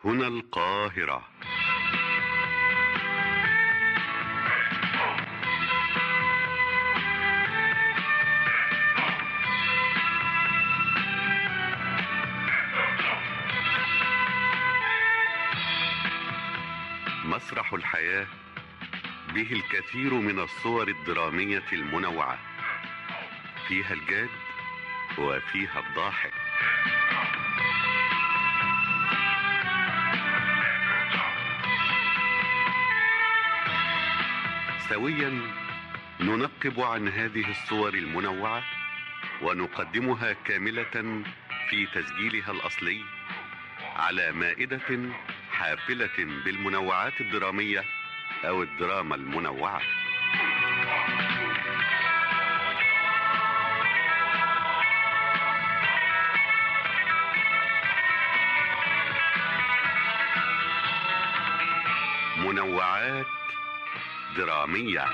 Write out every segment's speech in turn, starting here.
هنا القاهرة مسرح الحياة به الكثير من الصور الدرامية المنوعة فيها الجاد وفيها الضاحك سويا ننقب عن هذه الصور المنوعة ونقدمها كاملة في تسجيلها الأصلي على مائدة حافلة بالمنوعات الدرامية أو الدراما المنوعة منوعات درامية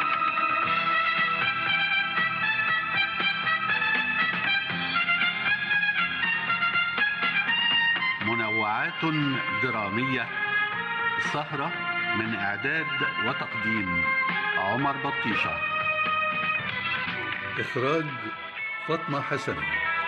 منوعات درامية سهرة من إعداد وتقديم عمر بطيشة إخراج فاطمة حسن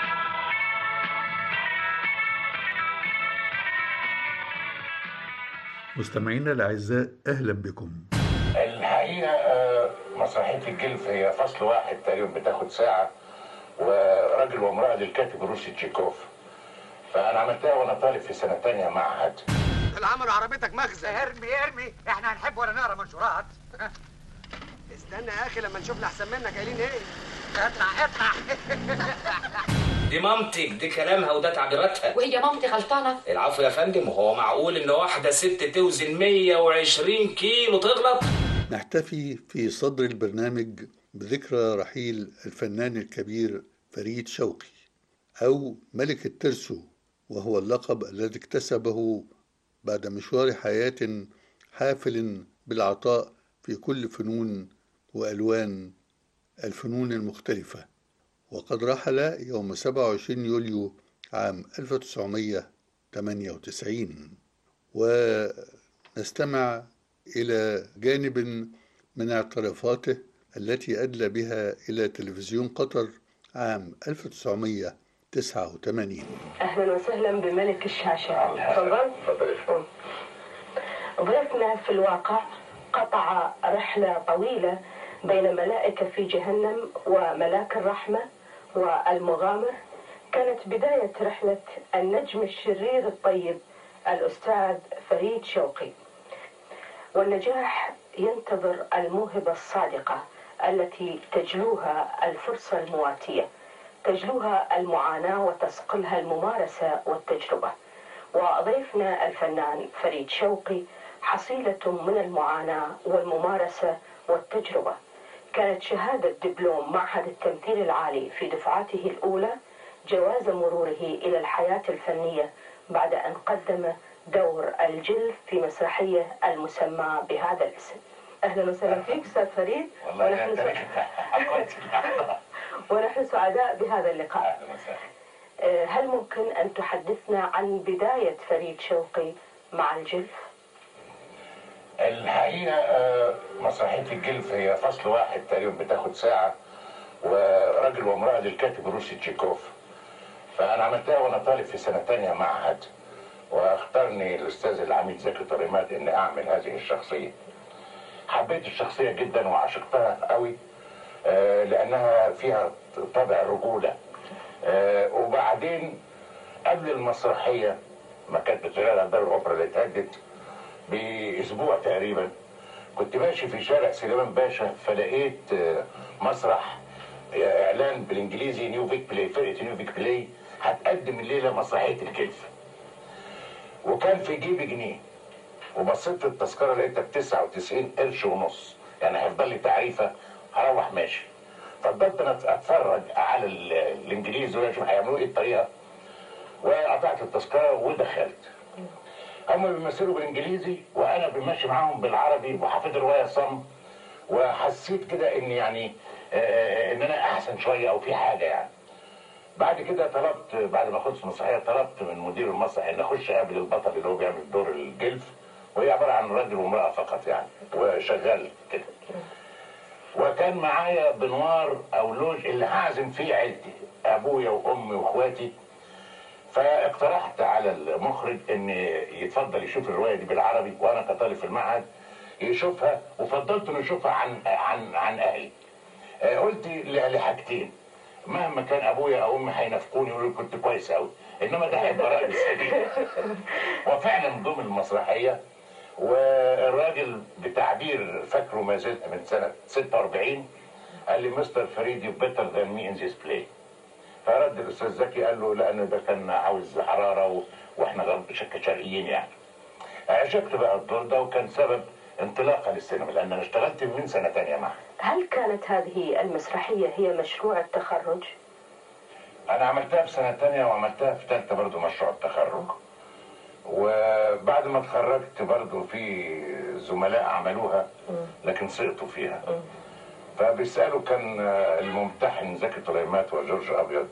مستمعينا الأعزاء أهلا بكم الحقيقة آه، مسرحية الجلف هي فصل واحد تقريبا بتاخد ساعة وراجل وامرأة للكاتب الروسي تشيكوف فأنا عملتها وأنا طالب في سنة تانية معهد العمل عربيتك مخزن ارمي ارمي احنا هنحب ولا نقرا منشورات استنى يا اخي لما نشوف الاحسن منك قايلين ايه اطلع اطلع دي مامتك دي كلامها وده تعبيراتها وهي مامتي غلطانة العفو يا فندم وهو معقول ان واحدة ست توزن 120 كيلو تغلط نحتفي في صدر البرنامج بذكرى رحيل الفنان الكبير فريد شوقي أو ملك الترسو وهو اللقب الذي اكتسبه بعد مشوار حياة حافل بالعطاء في كل فنون وألوان الفنون المختلفة وقد رحل يوم 27 يوليو عام 1998 ونستمع إلى جانب من اعترافاته التي أدلى بها إلى تلفزيون قطر عام 1989 اهلا وسهلا بملك الشاشه تفضل ضيفنا في الواقع قطع رحله طويله بين ملائكه في جهنم وملاك الرحمه والمغامر كانت بدايه رحله النجم الشرير الطيب الاستاذ فريد شوقي والنجاح ينتظر الموهبه الصادقه التي تجلوها الفرصه المواتيه تجلوها المعاناة وتسقلها الممارسة والتجربة وضيفنا الفنان فريد شوقي حصيلة من المعاناة والممارسة والتجربة كانت شهادة دبلوم معهد التمثيل العالي في دفعته الأولى جواز مروره إلى الحياة الفنية بعد أن قدم دور الجلف في مسرحية المسمى بهذا الاسم أهلا وسهلا فيك أستاذ فريد والله يا ونحن تاريخ ونحن سعداء بهذا اللقاء أهلا وسهلا آه، هل ممكن أن تحدثنا عن بداية فريد شوقي مع الجلف؟ الحقيقة آه، مسرحية الجلف هي فصل واحد تقريبا بتاخد ساعة وراجل وامرأة للكاتب الروسي تشيكوف فأنا عملتها وأنا طالب في سنة تانية معهد واختارني الأستاذ العميد زكي طريمات إني أعمل هذه الشخصية حبيت الشخصية جدا وعشقتها قوي آه، لأنها فيها طابع الرجولة آه، وبعدين قبل المسرحية ما كانت بتشتغل دار الأوبرا اللي اتهدت بأسبوع تقريبا كنت ماشي في شارع سليمان باشا فلقيت آه، مسرح آه، إعلان بالإنجليزي نيو فيك بلاي فرقة نيو فيك بلاي هتقدم الليلة مسرحية الكلف وكان في جيبي جنيه وبصيت في التذكرة لقيتها ب 99 قرش ونص يعني هيفضل لي تعريفة هروح ماشي فضلت انا اتفرج على ال- الانجليزي واشوف هيعملوا ايه الطريقه وقطعت التذكره ودخلت هم بيمثلوا بالانجليزي وانا بمشي معاهم بالعربي وحافظ الروايه صم وحسيت كده ان يعني آه، ان انا احسن شويه او في حاجه يعني بعد كده طلبت بعد ما خلصت المسرحيه طلبت من مدير المسرح ان اخش اقابل البطل اللي هو بيعمل دور الجلف وهي عباره عن رجل وامراه فقط يعني وشغال كده وكان معايا بنوار او لوج اللي هعزم فيه عيلتي ابويا وامي واخواتي فاقترحت على المخرج ان يتفضل يشوف الروايه دي بالعربي وانا كطالب في المعهد يشوفها وفضلت انه يشوفها عن عن عن اهلي آه، قلت ل- لحاجتين مهما كان ابويا او امي هينافقوني يقولوا كنت كويس قوي انما ده هيبقى راي سليم وفعلا ضمن المسرحيه والراجل بتعبير فاكره ما زلت من سنه 46 قال لي مستر فريد يو بيتر ذان مي ان ذيس بلاي فرد الاستاذ زكي قال له لانه ده كان عاوز حراره و... واحنا غرب شك شرقيين يعني عشقت بقى الدور ده وكان سبب انطلاقه للسينما لان انا اشتغلت من سنه تانية معه هل كانت هذه المسرحية هي مشروع التخرج؟ انا عملتها في سنه تانية وعملتها في ثالثه برضو مشروع التخرج وبعد ما اتخرجت برضو في زملاء عملوها لكن سقطوا فيها فبيسالوا كان الممتحن زكي طليمات وجورج ابيض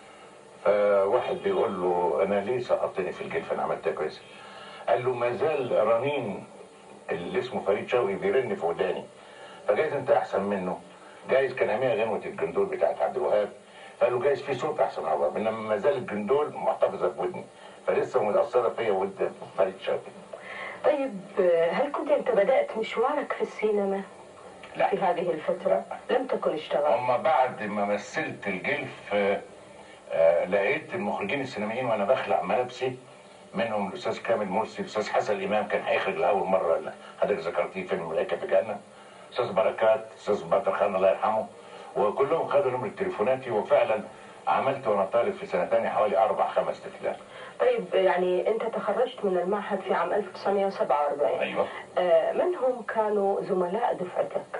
فواحد بيقول له انا ليه سقطتني في الجلف انا عملتها كويس قال له ما زال رنين اللي اسمه فريد شوقي بيرن في وداني فجايز انت احسن منه جايز كان امير غنوة الجندول بتاعت عبد الوهاب فقال له جايز في صوت احسن من عبد انما ما زال الجندول محتفظه بودني فلسه متاثره فيا ود فريد شوقي طيب هل كنت أنت بدأت مشوارك في السينما لا في هذه الفترة؟ لم تكن اشتغلت اما بعد ما مثلت الجلف آه، آه، لقيت المخرجين السينمائيين وانا بخلع ملابسي منهم الاستاذ كامل مرسي الاستاذ حسن الامام كان هيخرج لاول مره اللي حضرتك ذكرتيه فيلم ملائكه في جنه استاذ بركات استاذ بدر خان الله يرحمه وكلهم خدوا نمره تليفوناتي وفعلا عملت وانا طالب في سنه تانية حوالي اربع خمس افلام طيب يعني أنت تخرجت من المعهد في عام 1947 ايوه آه، من هم كانوا زملاء دفعتك؟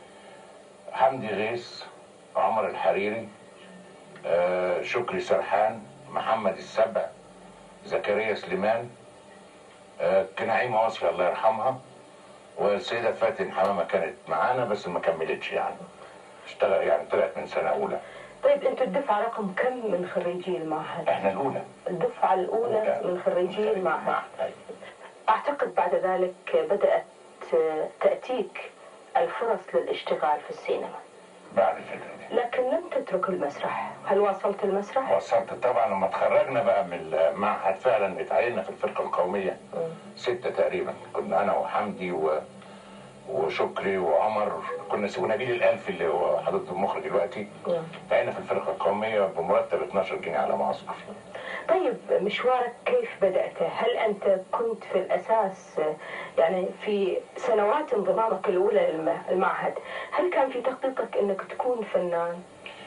حمدي غيث عمر الحريري آه، شكري سرحان محمد السبع زكريا سليمان آه، كنعيمة وصفي الله يرحمها والسيدة فاتن حمامة كانت معانا بس ما كملتش يعني اشتغل يعني طلعت من سنة أولى طيب أنتوا الدفعة رقم كم من خريجي المعهد؟ احنا الأولى الدفعة الأولى من خريجي المعهد أيوة. أعتقد بعد ذلك بدأت آه، تأتيك الفرص للاشتغال في السينما بعد الفترة دي لكن لم تترك المسرح هل واصلت المسرح؟ وصلت طبعا لما اتخرجنا بقى من المعهد فعلا اتعيننا في الفرقة القومية ستة تقريبا كنا أنا وحمدي و... وشكري وعمر كنا س- ونبيل الألف اللي هو حضرتك المخرج دلوقتي نعم. تعينا في الفرقة القومية بمرتب 12 جنيه على معسكر طيب مشوارك كيف بدأته؟ هل أنت كنت في الأساس آه، يعني في سنوات انضمامك الأولى للمعهد هل كان في تخطيطك أنك تكون فنان؟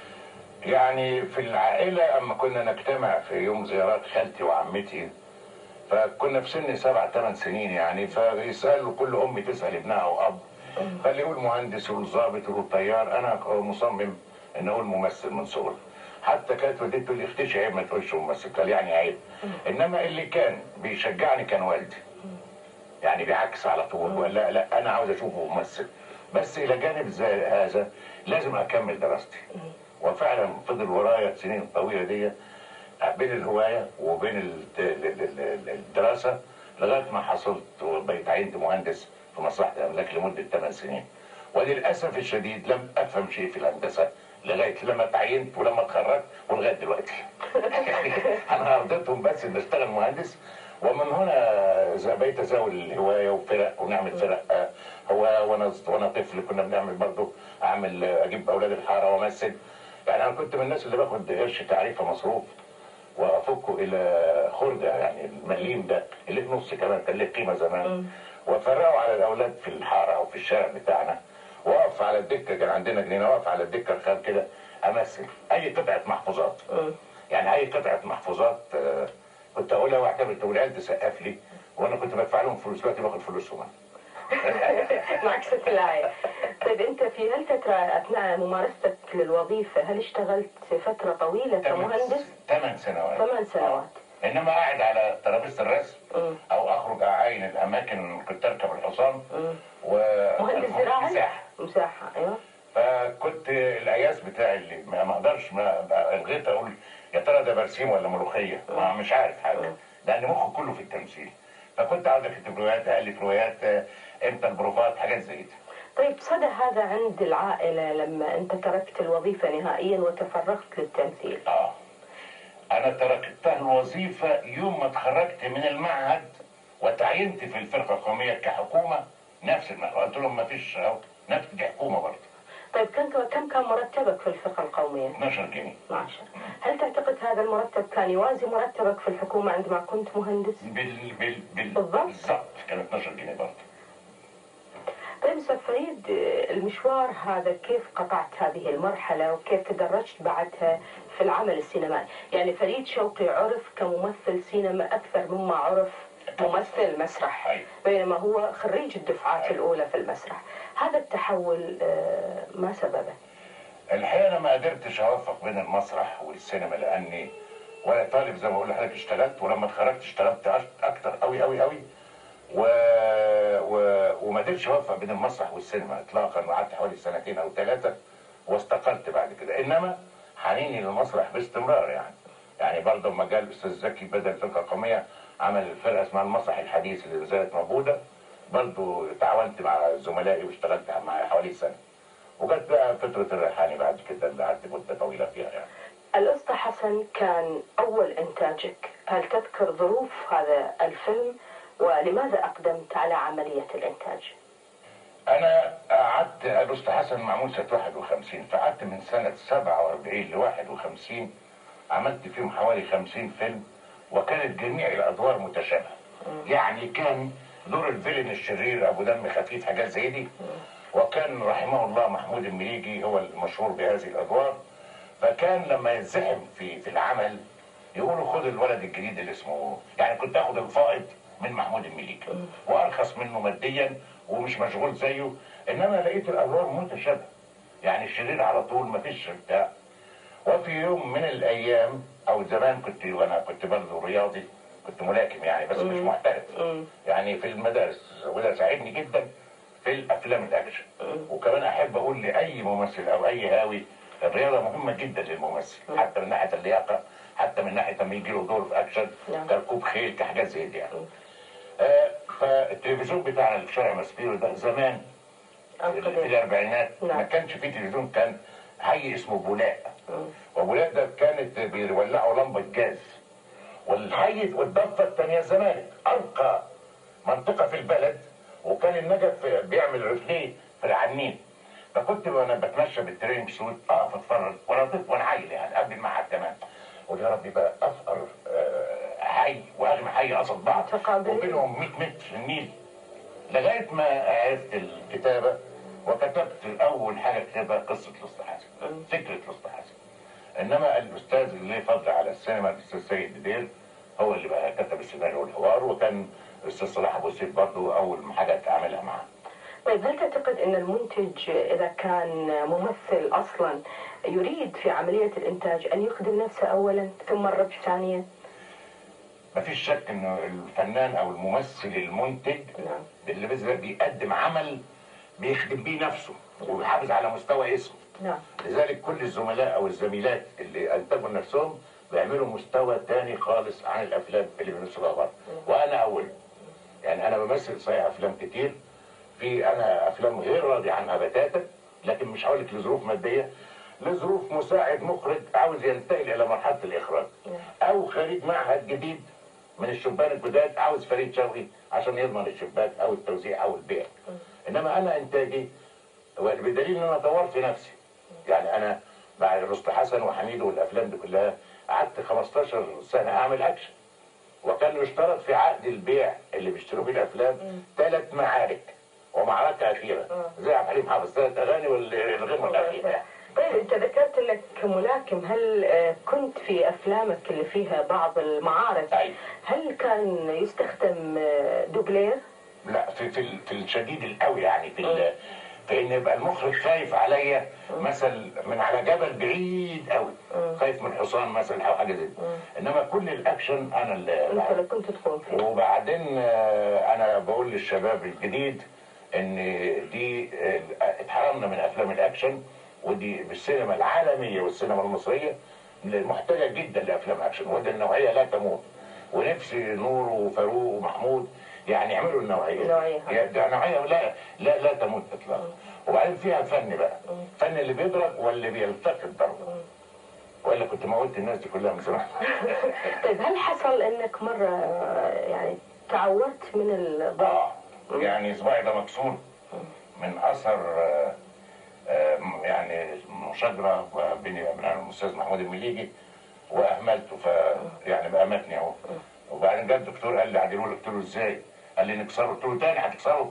يعني في العائلة أما كنا نجتمع في يوم زيارات خالتي وعمتي فكنا في سن سبع ثمان سنين يعني فيسألوا كل أم تسأل ابنها أو أب فاللي يقول مهندس يقول ضابط يقول طيار أنا مصمم إن أقول ممثل من صغري حتى كانت والدتي تقول لي اختشي عيب ما تقولش ممثل قال يعني عيب إنما اللي كان بيشجعني كان والدي يعني بيعكس على طول وقال لا لا انا عاوز اشوفه ممثل بس الى جانب زي هذا لازم اكمل دراستي وفعلا فضل ورايا السنين الطويله دي بين الهوايه وبين ال- ال- ال- ال- الدراسه لغايه ما حصلت وبقيت عينت مهندس في مصلحه الاملاك لمده 8 سنين وللاسف الشديد لم افهم شيء في الهندسه لغايه لما تعينت ولما اتخرجت ولغايه دلوقتي انا ارضيتهم بس ان اشتغل مهندس ومن هنا ز- بقيت ازاول الهوايه وفرق ونعمل فرق آه، هو وانا وانا طفل كنا بنعمل برضه اعمل آه، اجيب اولاد الحاره وامثل يعني انا كنت من الناس اللي باخد قرش تعريفه مصروف وافكه الى خرده يعني المليم ده اللي في نص كمان كان له قيمه زمان وافرقه على الاولاد في الحاره او في الشارع بتاعنا واقف على الدكه كان عندنا جنينه واقف على الدكه الخام كده امثل اي قطعه محفوظات يعني اي قطعه محفوظات آه، كنت اقولها واعتبر تقول العيال تسقف لي وانا كنت بدفع لهم فلوس دلوقتي باخد فلوسهم أنا. معكسة الآية طيب أنت في هالفترة أثناء ممارستك للوظيفة هل اشتغلت فترة طويلة كمهندس؟ ثمان سنوات ثمان سنوات انما قاعد على ترابيزه الرسم مم. او اخرج اعاين الاماكن كنت اركب الحصان و مهندس زراعي؟ مساحه مساحة أيوه فكنت القياس بتاعي اللي ما ما اقدرش ما الغيت اقول يا ترى ده برسيم ولا ملوخيه ما مش عارف حاجه لان مخه كله في التمثيل فكنت عاوز اكتب روايات الف روايات آه، امتى البروفات حاجات زي دي طيب صدى هذا عند العائلة لما أنت تركت الوظيفة نهائيا وتفرغت للتمثيل اه انا تركت الوظيفه يوم ما اتخرجت من المعهد وتعينت في الفرقه القوميه كحكومه نفس المرة قلت لهم ما فيش أهو، نفس دي حكومه برضه طيب كم كم كان مرتبك في الفرقة القومية؟ 12 جنيه 12 هل تعتقد هذا المرتب كان يوازي مرتبك في الحكومة عندما كنت مهندس؟ بال بال بال بالضبط. بالظبط كان 12 جنيه برضه طيب استاذ فريد المشوار هذا كيف قطعت هذه المرحله وكيف تدرجت بعدها في العمل السينمائي؟ يعني فريد شوقي عرف كممثل سينما اكثر مما عرف ممثل مسرح أيوة. بينما هو خريج الدفعات الاولى في المسرح هذا التحول آه، ما سببه؟ الحقيقه انا ما قدرتش اوفق بين المسرح والسينما لاني وانا طالب زي ما بقول لحضرتك اشتغلت ولما اتخرجت اشتغلت أش- اكتر قوي قوي قوي و... و... وما قدرتش اوفق بين المسرح والسينما اطلاقا وقعدت حوالي سنتين او ثلاثه واستقلت بعد كده انما حنيني للمسرح باستمرار يعني يعني برضه لما جاء الاستاذ زكي بدل الفرقه القوميه عمل فرقه اسمها المسرح الحديث اللي زالت موجوده برضه تعاونت مع زملائي واشتغلت معاه حوالي سنه وجت بقى فتره الريحاني بعد كده اللي قعدت مده طويله فيها يعني الاسطى حسن كان اول انتاجك، هل تذكر ظروف هذا الفيلم ولماذا اقدمت على عمليه الانتاج؟ انا قعدت الاسطى حسن معمول سنه 51 فقعدت من سنه 47 ل 51 عملت فيهم حوالي 50 فيلم وكانت جميع الادوار متشابهه يعني كان دور الفيلن الشرير ابو دم خفيف حاجات زي دي وكان رحمه الله محمود المليجي هو المشهور بهذه الادوار فكان لما يتزحم في في العمل يقولوا خد الولد الجديد اللي اسمه يعني كنت اخد الفائض من محمود المليجي وارخص منه ماديا ومش مشغول زيه انما لقيت الادوار متشابهه يعني الشرير على طول مفيش بتاع وفي يوم من الايام او زمان كنت وانا كنت برضه رياضي كنت ملاكم يعني بس مش محترف يعني في المدارس وده ساعدني جدا في الافلام الاكشن وكمان احب اقول لاي ممثل او اي هاوي الرياضه مهمه جدا للممثل حتى من ناحيه اللياقه حتى من ناحيه لما يجي له دور في اكشن نعم. كركوب خيل كحاجات زي دي يعني آه فالتلفزيون بتاعنا اللي في شارع ماسبيرو ده زمان في القديم. الاربعينات نعم. ما كانش فيه تلفزيون كان حي اسمه بولاق وبولاق ده كانت بيولعوا لمبه جاز والحي والضفه الثانيه الزمالك ارقى منطقه في البلد وكان النجف بيعمل رفليه في العنين فكنت وانا بتمشى بالترين بسود اقف اتفرج وانا طفل وانا عيل يعني قبل المعهد كمان قلت يا ربي بقى افقر آه، حي واغنى حي قصد بعض متقابلين. وبينهم 100 متر في النيل لغايه ما عرفت الكتابه وكتبت اول حاجه كتبها قصه الاسطى حسن فكره الاسطى حسن انما الاستاذ اللي ليه فضل على السينما الاستاذ سيد بدير هو اللي بقى كتب السيناريو والحوار وكان الاستاذ صلاح ابو سيف برضه اول حاجه تعملها معاه طيب هل تعتقد ان المنتج اذا كان ممثل اصلا يريد في عمليه الانتاج ان يخدم نفسه اولا ثم الربح ثانيا؟ مفيش شك انه الفنان او الممثل المنتج نعم. اللي بيز- بيقدم عمل بيخدم بيه نفسه وبيحافظ على مستوى اسمه نعم لذلك كل الزملاء او الزميلات اللي انتجوا نفسهم بيعملوا مستوى تاني خالص عن الافلام اللي بيمثلوها بره وانا اولهم يعني انا بمثل صحيح افلام كتير في انا افلام غير راضي عنها بتاتا لكن مش هقول لك لظروف ماديه لظروف مساعد مخرج عاوز ينتقل الى مرحله الاخراج او خريج معهد جديد من الشبان الجداد عاوز فريد شوقي عشان يضمن الشباك او التوزيع او البيع انما انا انتاجي بدليل ان انا طورت نفسي يعني انا مع رستم حسن وحميد والافلام دي كلها قعدت 15 سنه اعمل اكشن وكان يشترط في عقد البيع اللي بيشتروا بيه الافلام ثلاث معارك ومعركه اخيره زي عبد الحليم حافظ ثلاث اغاني والغنوه الاخيره يعني. طيب انت ذكرت انك ملاكم هل آه، كنت في افلامك اللي فيها بعض المعارك أيوة. هل كان يستخدم آه، دوبلير؟ لا في في ال- في الشديد القوي يعني في ال- في ان يبقى المخرج خايف عليا مثل من على جبل بعيد قوي خايف من حصان مثلا او حاجه زي دي انما كل الاكشن انا اللي انت بعمله. اللي كنت تقوم فيه وبعدين آه، انا بقول للشباب الجديد ان دي آه، اتحرمنا من افلام الاكشن ودي بالسينما العالميه والسينما المصريه محتاجه جدا لافلام اكشن وده النوعيه لا تموت ونفسي نور وفاروق ومحمود يعني يعملوا النوعيه دي. نوعية. يا- ده نوعيه لا لا لا تموت اطلاقا وبعدين فيها فن بقى فن اللي بيضرب واللي بيلتقط ضربه والا كنت موتت الناس دي كلها من زمان طيب هل حصل انك مرة آه، يعني تعورت من الضرب؟ اه يعني صباعي ده مكسور من اثر آه، آه، يعني مشاجره بيني وبين الاستاذ محمود المليجي واهملته ف يعني بقى متني اهو وبعدين جه الدكتور قال لي عدلوا له قلت له ازاي؟ قال لي نكسره قلت له تاني هتكسره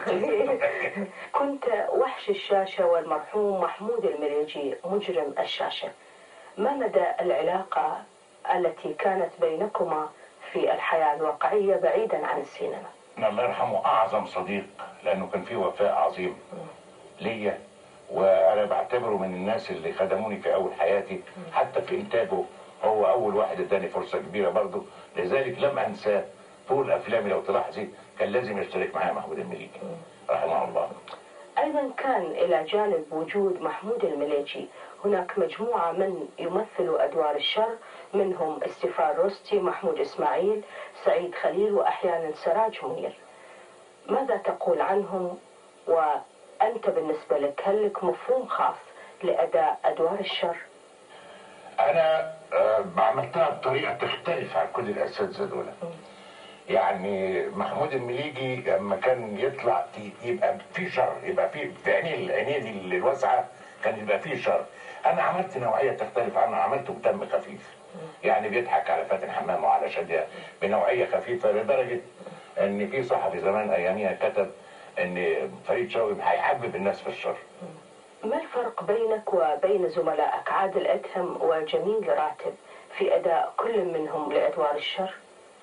كنت وحش الشاشة والمرحوم محمود المليجي مجرم الشاشة ما مدى العلاقة التي كانت بينكما في الحياة الواقعية بعيدا عن السينما إن الله يرحمه اعظم صديق لانه كان فيه وفاء عظيم ليا وانا بعتبره من الناس اللي خدموني في اول حياتي حتى في انتاجه هو اول واحد اداني فرصه كبيره برضه لذلك لم انساه طول افلامي لو تلاحظي كان لازم يشترك معايا محمود المليجي رحمه الله أيضا كان إلى جانب وجود محمود المليجي هناك مجموعة من يمثلوا أدوار الشر منهم استفار رستي محمود إسماعيل سعيد خليل وأحيانا سراج منير ماذا تقول عنهم وأنت بالنسبة لك هل لك مفهوم خاص لأداء أدوار الشر انا آه، عملتها بطريقه تختلف عن كل الاساتذه دول يعني محمود المليجي لما كان يطلع ي- يبقى في شر يبقى في في عينيه العينين الواسعه كان يبقى فيه شر انا عملت نوعيه تختلف عنه عملته بدم خفيف يعني بيضحك على فاتن حمامه وعلى شاديه بنوعيه خفيفه لدرجه ان في صحفي زمان اياميها كتب ان فريد شوقي هيحبب الناس في الشر ما الفرق بينك وبين زملائك عادل أدهم وجميل راتب في أداء كل منهم لأدوار الشر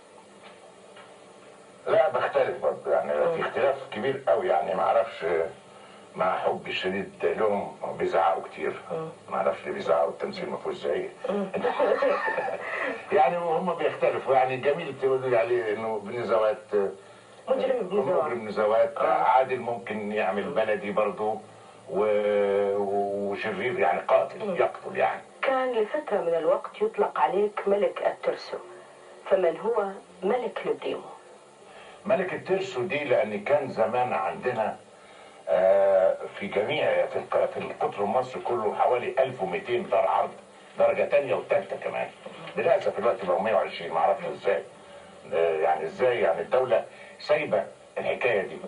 لا بختلف برضه يعني في اختلاف كبير قوي يعني ما اعرفش مع حبي الشديد لهم بيزعقوا كتير ما اعرفش ليه بيزعقوا التمثيل ما فيهوش زعيق يعني هم بيختلفوا يعني جميل تقول عليه انه ابن زوات مجرم ابن زوات. مجرم ابن زوات عادل ممكن يعمل بلدي برضه و- وشرير يعني قاتل يقتل يعني كان لفترة من الوقت يطلق عليك ملك الترسو فمن هو ملك لبريمو ملك الترسو دي لان كان زمان عندنا آه، في جميع في الق- في القطر المصري كله حوالي 1200 دار عرض درجه تانية وثالثه كمان للاسف الوقت بقوا 120 ما اعرفش ازاي آه، يعني ازاي يعني الدوله سايبه الحكايه دي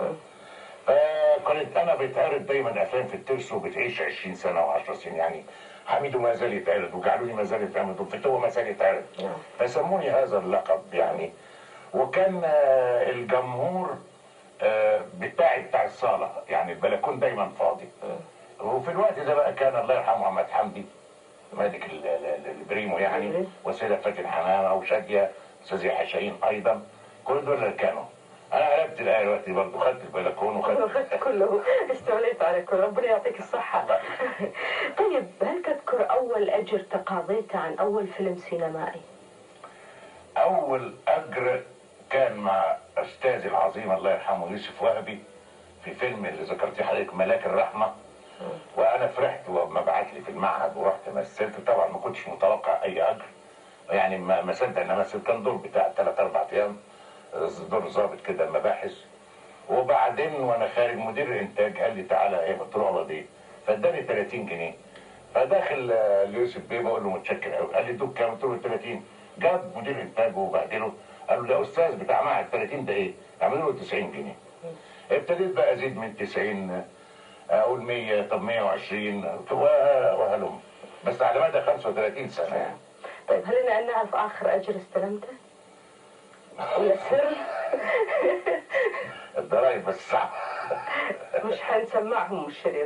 فكانت انا بتعرض دايما افلام في الترسو بتعيش 20 سنه و10 سنين يعني حميدو ما زال يتعرض وجعلوني ما زال يتعرض وفتوه ما زال يتعرض فسموني هذا اللقب يعني وكان آه، الجمهور آه، بتاعي بتاع الصاله يعني البلكون دايما فاضي وفي الوقت ده بقى كان الله يرحمه محمد حمدي مالك ال- ال- ال- البريمو يعني وسيدة فاتن حمامه وشاديه استاذ يحيى شاهين ايضا كل دول اللي كانوا انا قلبت الايه دلوقتي برضه خدت البلكون وخدت أخذت كله استوليت عليك ربنا يعطيك الصحة طيب هل تذكر أول أجر تقاضيته عن أول فيلم سينمائي؟ اول اجر كان مع استاذي العظيم الله يرحمه يوسف وهبي في فيلم اللي ذكرتيه حضرتك ملاك الرحمه وانا فرحت وما بعت لي في المعهد ورحت مثلت طبعا ما كنتش متوقع اي اجر يعني ما ما صدق ان امثل كان دور بتاع ثلاث اربع ايام دور ظابط كده مباحث وبعدين وانا خارج مدير الانتاج قال لي تعالى ايه قلت له اقبض ايه فاداني 30 جنيه فداخل آه، ليوسف بيه بقول له متشكر قوي قال لي دوب كام قلت له 30 جاب مدير انتاجه وبهدله قال له ده استاذ بتاع معهد 30 ده ايه؟ اعملوا له 90 جنيه ابتديت بقى ازيد من 90 اقول 100 طب 120 و- وهلم بس على مدى 35 سنه يعني طيب هل لنا أن نعرف آخر أجر استلمته؟ ولا سر؟ الضرايب بس صعب مش حنسمعهم الشريط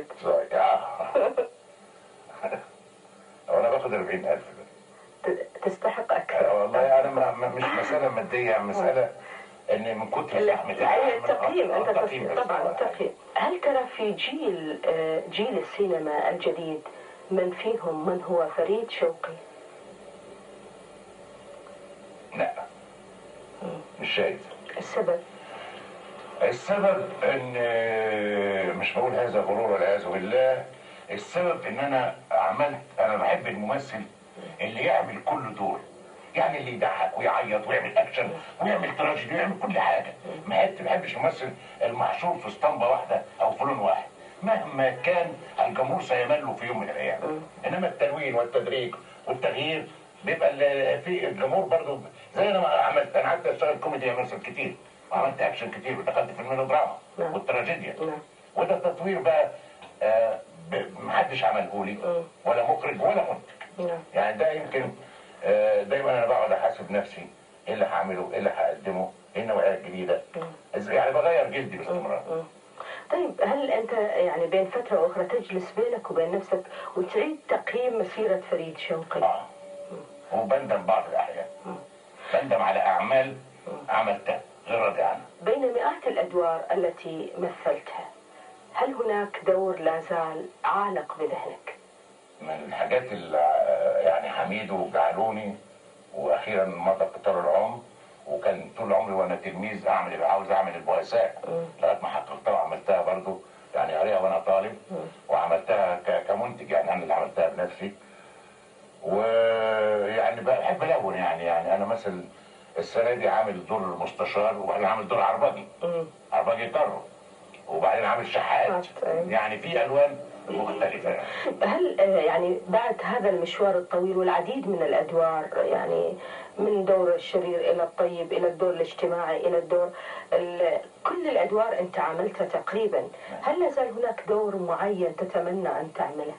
وانا باخد 40000 ت- تستحق أكثر والله انا ما ما- مش مساله ماديه مساله ان من كتر الزحمه لا التقييم انت التقييم تص- بس. طبعا التقييم هل ترى في جيل آه، جيل السينما الجديد من فيهم من هو فريد شوقي لا مش شايف السبب السبب ان مش بقول هذا غرور والعياذ بالله السبب ان انا عملت انا بحب الممثل اللي يعمل كل دور يعني اللي يضحك ويعيط ويعمل اكشن ويعمل تراجيدي ويعمل كل حاجه ما حد ما بيحبش يمثل المحشور في اسطمبه واحده او في لون واحد مهما كان الجمهور سيمل له في يوم من الايام انما التلوين والتدريج والتغيير بيبقى ال- في الجمهور برضو زي انا ما عملت انا قعدت اشتغل كوميدي مثلا كتير وعملت اكشن كتير ودخلت في الميلودراما نعم. والتراجيديا نعم. وده تطوير بقى آه، ب- محدش عمله لي ولا مخرج ولا منتج نعم. يعني ده يمكن آه، دايما انا بقعد احاسب نفسي ايه اللي هعمله ايه اللي هقدمه ايه النوعيه الجديده إز- يعني بغير جلدي باستمرار طيب هل انت يعني بين فتره واخرى تجلس بينك وبين نفسك وتعيد تقييم مسيره فريد شوقي؟ اه وبندم بعض الاحيان بندم على اعمال عملتها غير راضي عنها بين مئات الادوار التي مثلتها هل هناك دور لا زال عالق بذهنك؟ من الحاجات اللي آه، يعني حميد وجعلوني واخيرا مضى قطار العمر وكان طول عمري وانا تلميذ اعمل عاوز اعمل البؤساء لغايه ما حققتها وعملتها برضو يعني قاريها وانا طالب وعملتها ك- كمنتج يعني انا اللي عملتها بنفسي ويعني بحب الون يعني يعني انا مثلا السنه دي عامل دور مستشار وانا عامل دور عربجي عربجي طر وبعدين عامل شحات أيوة. يعني في الوان مختلفه يعني. هل آه، يعني بعد هذا المشوار الطويل والعديد من الادوار يعني من دور الشرير الى الطيب الى الدور الاجتماعي الى الدور ال- كل الادوار انت عملتها تقريبا هل لا زال هناك دور معين تتمنى ان تعمله؟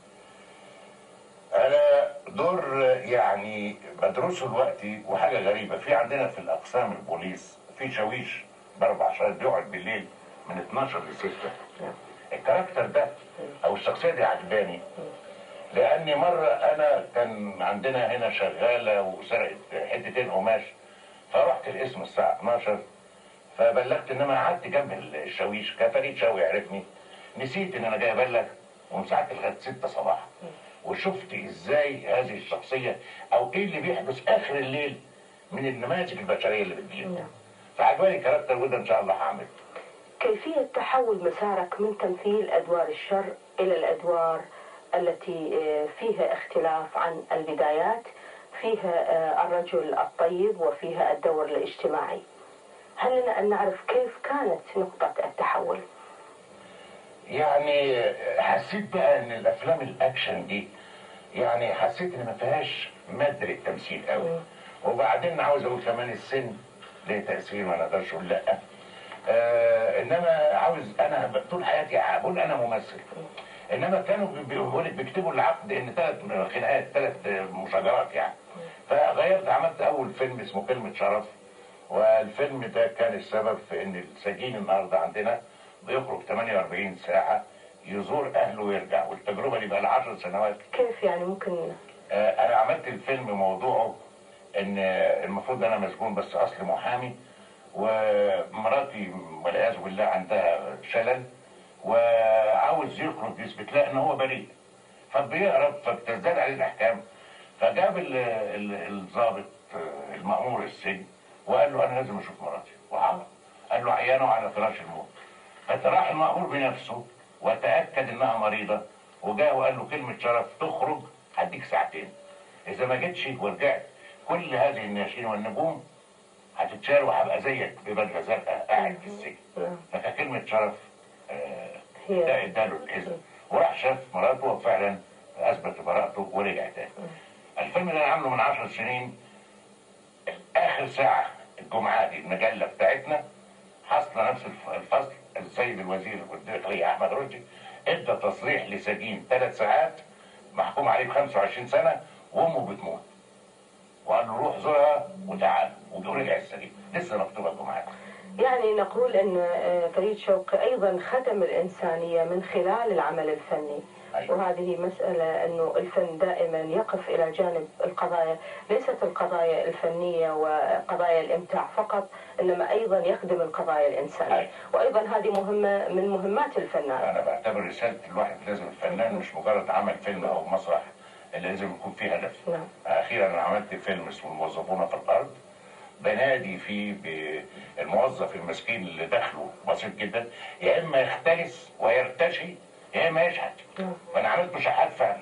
انا دور يعني بدرسه دلوقتي وحاجه غريبه في عندنا في الاقسام البوليس في شاويش باربع ساعات بيقعد بالليل من 12 ل 6 الكاركتر ده او الشخصيه دي عجباني لاني مره انا كان عندنا هنا شغاله وسرقت حتتين قماش فرحت القسم الساعه 12 فبلغت ان انا قعدت جنب الشاويش كان فريد شوقي عرفني نسيت ان انا جاي ابلغ ومن ساعه لغايه 6 صباحا وشفت ازاي هذه الشخصيه او ايه اللي بيحدث اخر الليل من النماذج البشريه اللي بتجيب نعم. فعجباني الكاركتر وده ان شاء الله هعمله كيفية تحول مسارك من تمثيل أدوار الشر إلى الأدوار التي آه، فيها اختلاف عن البدايات فيها آه، الرجل الطيب وفيها الدور الاجتماعي هل لنا أن نعرف كيف كانت نقطة التحول؟ يعني حسيت بقى ان الافلام الاكشن دي يعني حسيت ان ما فيهاش مادة التمثيل قوي وبعدين عاوز اقول كمان السن ليه تاثير ما نقدرش اقول لا آه انما عاوز انا ب- طول حياتي بقول انا ممثل انما كانوا بي- بيقولوا لك بيكتبوا العقد ان ثلاث خناقات ثلاث مشاجرات يعني فغيرت عملت اول فيلم اسمه كلمه شرف والفيلم ده كان السبب في ان السجين النهارده عندنا بيخرج 48 ساعه يزور اهله ويرجع والتجربه دي بقى لها 10 سنوات كيف يعني ممكن آه، انا عملت الفيلم موضوعه ان آه، المفروض انا مسجون بس اصلي محامي ومراتي والعياذ بالله عندها شلل وعاوز يخرج يثبت لها ان هو بريء فبيهرب فبتزداد عليه الاحكام فجاب ال- ال- الضابط آه، المأمور السجن وقال له انا لازم اشوف مراتي وعمل قال له عيانه على فراش الموت فراح المأمور بنفسه وتأكد انها مريضة وجاء وقال له كلمة شرف تخرج هديك ساعتين اذا ما جتش ورجعت كل هذه الناشئين والنجوم هتتشال وهبقى زيك ببدله زرقاء قاعد في السجن فكلمة شرف آه، هي- ده اداله الاذن وراح شاف مراته وفعلا اثبت براءته ورجع تاني الفيلم ده انا عامله من عشر سنين اخر ساعه الجمعه دي المجله بتاعتنا حصل نفس الف- الفصل السيد الوزير الداخليه احمد رشدي ادى تصريح لسجين ثلاث ساعات محكوم عليه ب 25 سنه وامه بتموت وقال له روح زورها وتعال ورجع السجين لسه مكتوبه الجمعه دي. يعني نقول أن آه، فريد شوقي أيضا خدم الإنسانية من خلال العمل الفني أيوة. وهذه مسألة أنه الفن دائما يقف إلى جانب القضايا ليست القضايا الفنية وقضايا الإمتاع فقط إنما أيضا يخدم القضايا الإنسانية أيوة. وأيضا هذه مهمة من مهمات الفنان انا بعتبر رساله الواحد لازم الفنان مش مجرد عمل فيلم او مسرح اللي لازم يكون فيه هدف نعم. اخيرا انا عملت فيلم اسمه الموظفون في الارض بنادي فيه بالموظف المسكين اللي دخله بسيط جدا يا اما يختلس ويرتشي يا اما يشحت نعم. فانا عملته شحات فعلا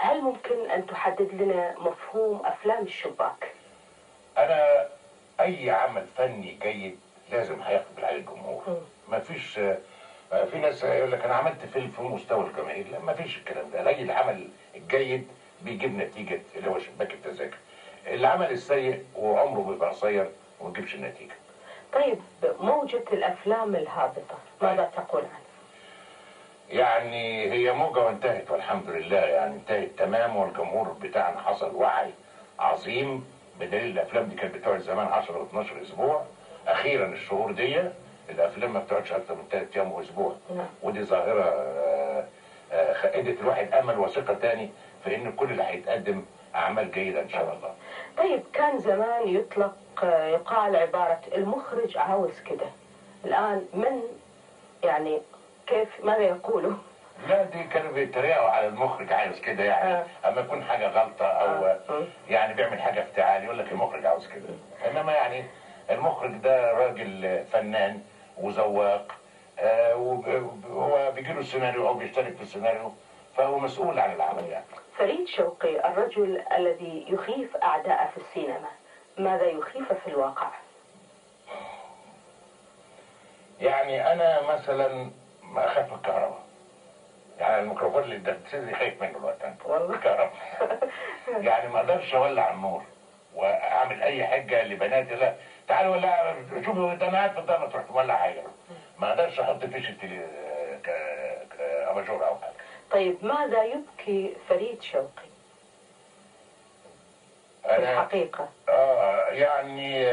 هل ممكن أن تحدد لنا مفهوم أفلام الشباك؟ انا اي عمل فني جيد لازم هيقبل عليه الجمهور مم. ما فيش آه، في ناس يقول لك انا عملت فيلم في مستوى الجماهير لا ما فيش الكلام ده اي العمل الجيد بيجيب نتيجه اللي هو شباك التذاكر العمل السيء وعمره بيبقى قصير وما يجيبش النتيجه طيب موجة الأفلام الهابطة ماذا تقول عنها؟ يعني هي موجة وانتهت والحمد لله يعني انتهت تمام والجمهور بتاعنا حصل وعي عظيم بدليل الافلام دي كانت بتقعد زمان 10 و12 اسبوع اخيرا الشهور دي الافلام ما بتقعدش اكتر من ثلاث ايام واسبوع نعم. ودي ظاهره آه، آه، ادت الواحد امل وثقه تاني في ان كل اللي هيتقدم اعمال جيده ان شاء الله طيب كان زمان يطلق يقال عبارة المخرج عاوز كده الآن من يعني كيف ماذا يقولوا؟ لا دي كانوا بيتريقوا على المخرج عاوز كده يعني آه. اما يكون حاجه غلطه او آه. آه. يعني بيعمل حاجه افتعال يقول لك المخرج عاوز كده انما يعني المخرج ده راجل فنان وذواق آه، وب- وهو بيجي له السيناريو او بيشترك في السيناريو فهو مسؤول عن العمل يعني فريد شوقي الرجل الذي يخيف أعداءه في السينما ماذا يخيف في الواقع؟ يعني انا مثلا ما اخاف من الكهرباء يعني الميكروفون اللي قدام سيدي خايف منه الوقت أنا. والله. الكهرباء يعني ما اقدرش اولع النور واعمل اي حاجه لبناتي لا تعالوا ولا شوفوا ده انا قاعد في الضلمه تروح تولع حاجه ما اقدرش احط فيشه تلي- ك- ك- اباجور او حاجه طيب ماذا يبكي فريد شوقي في انا الحقيقة؟ اه يعني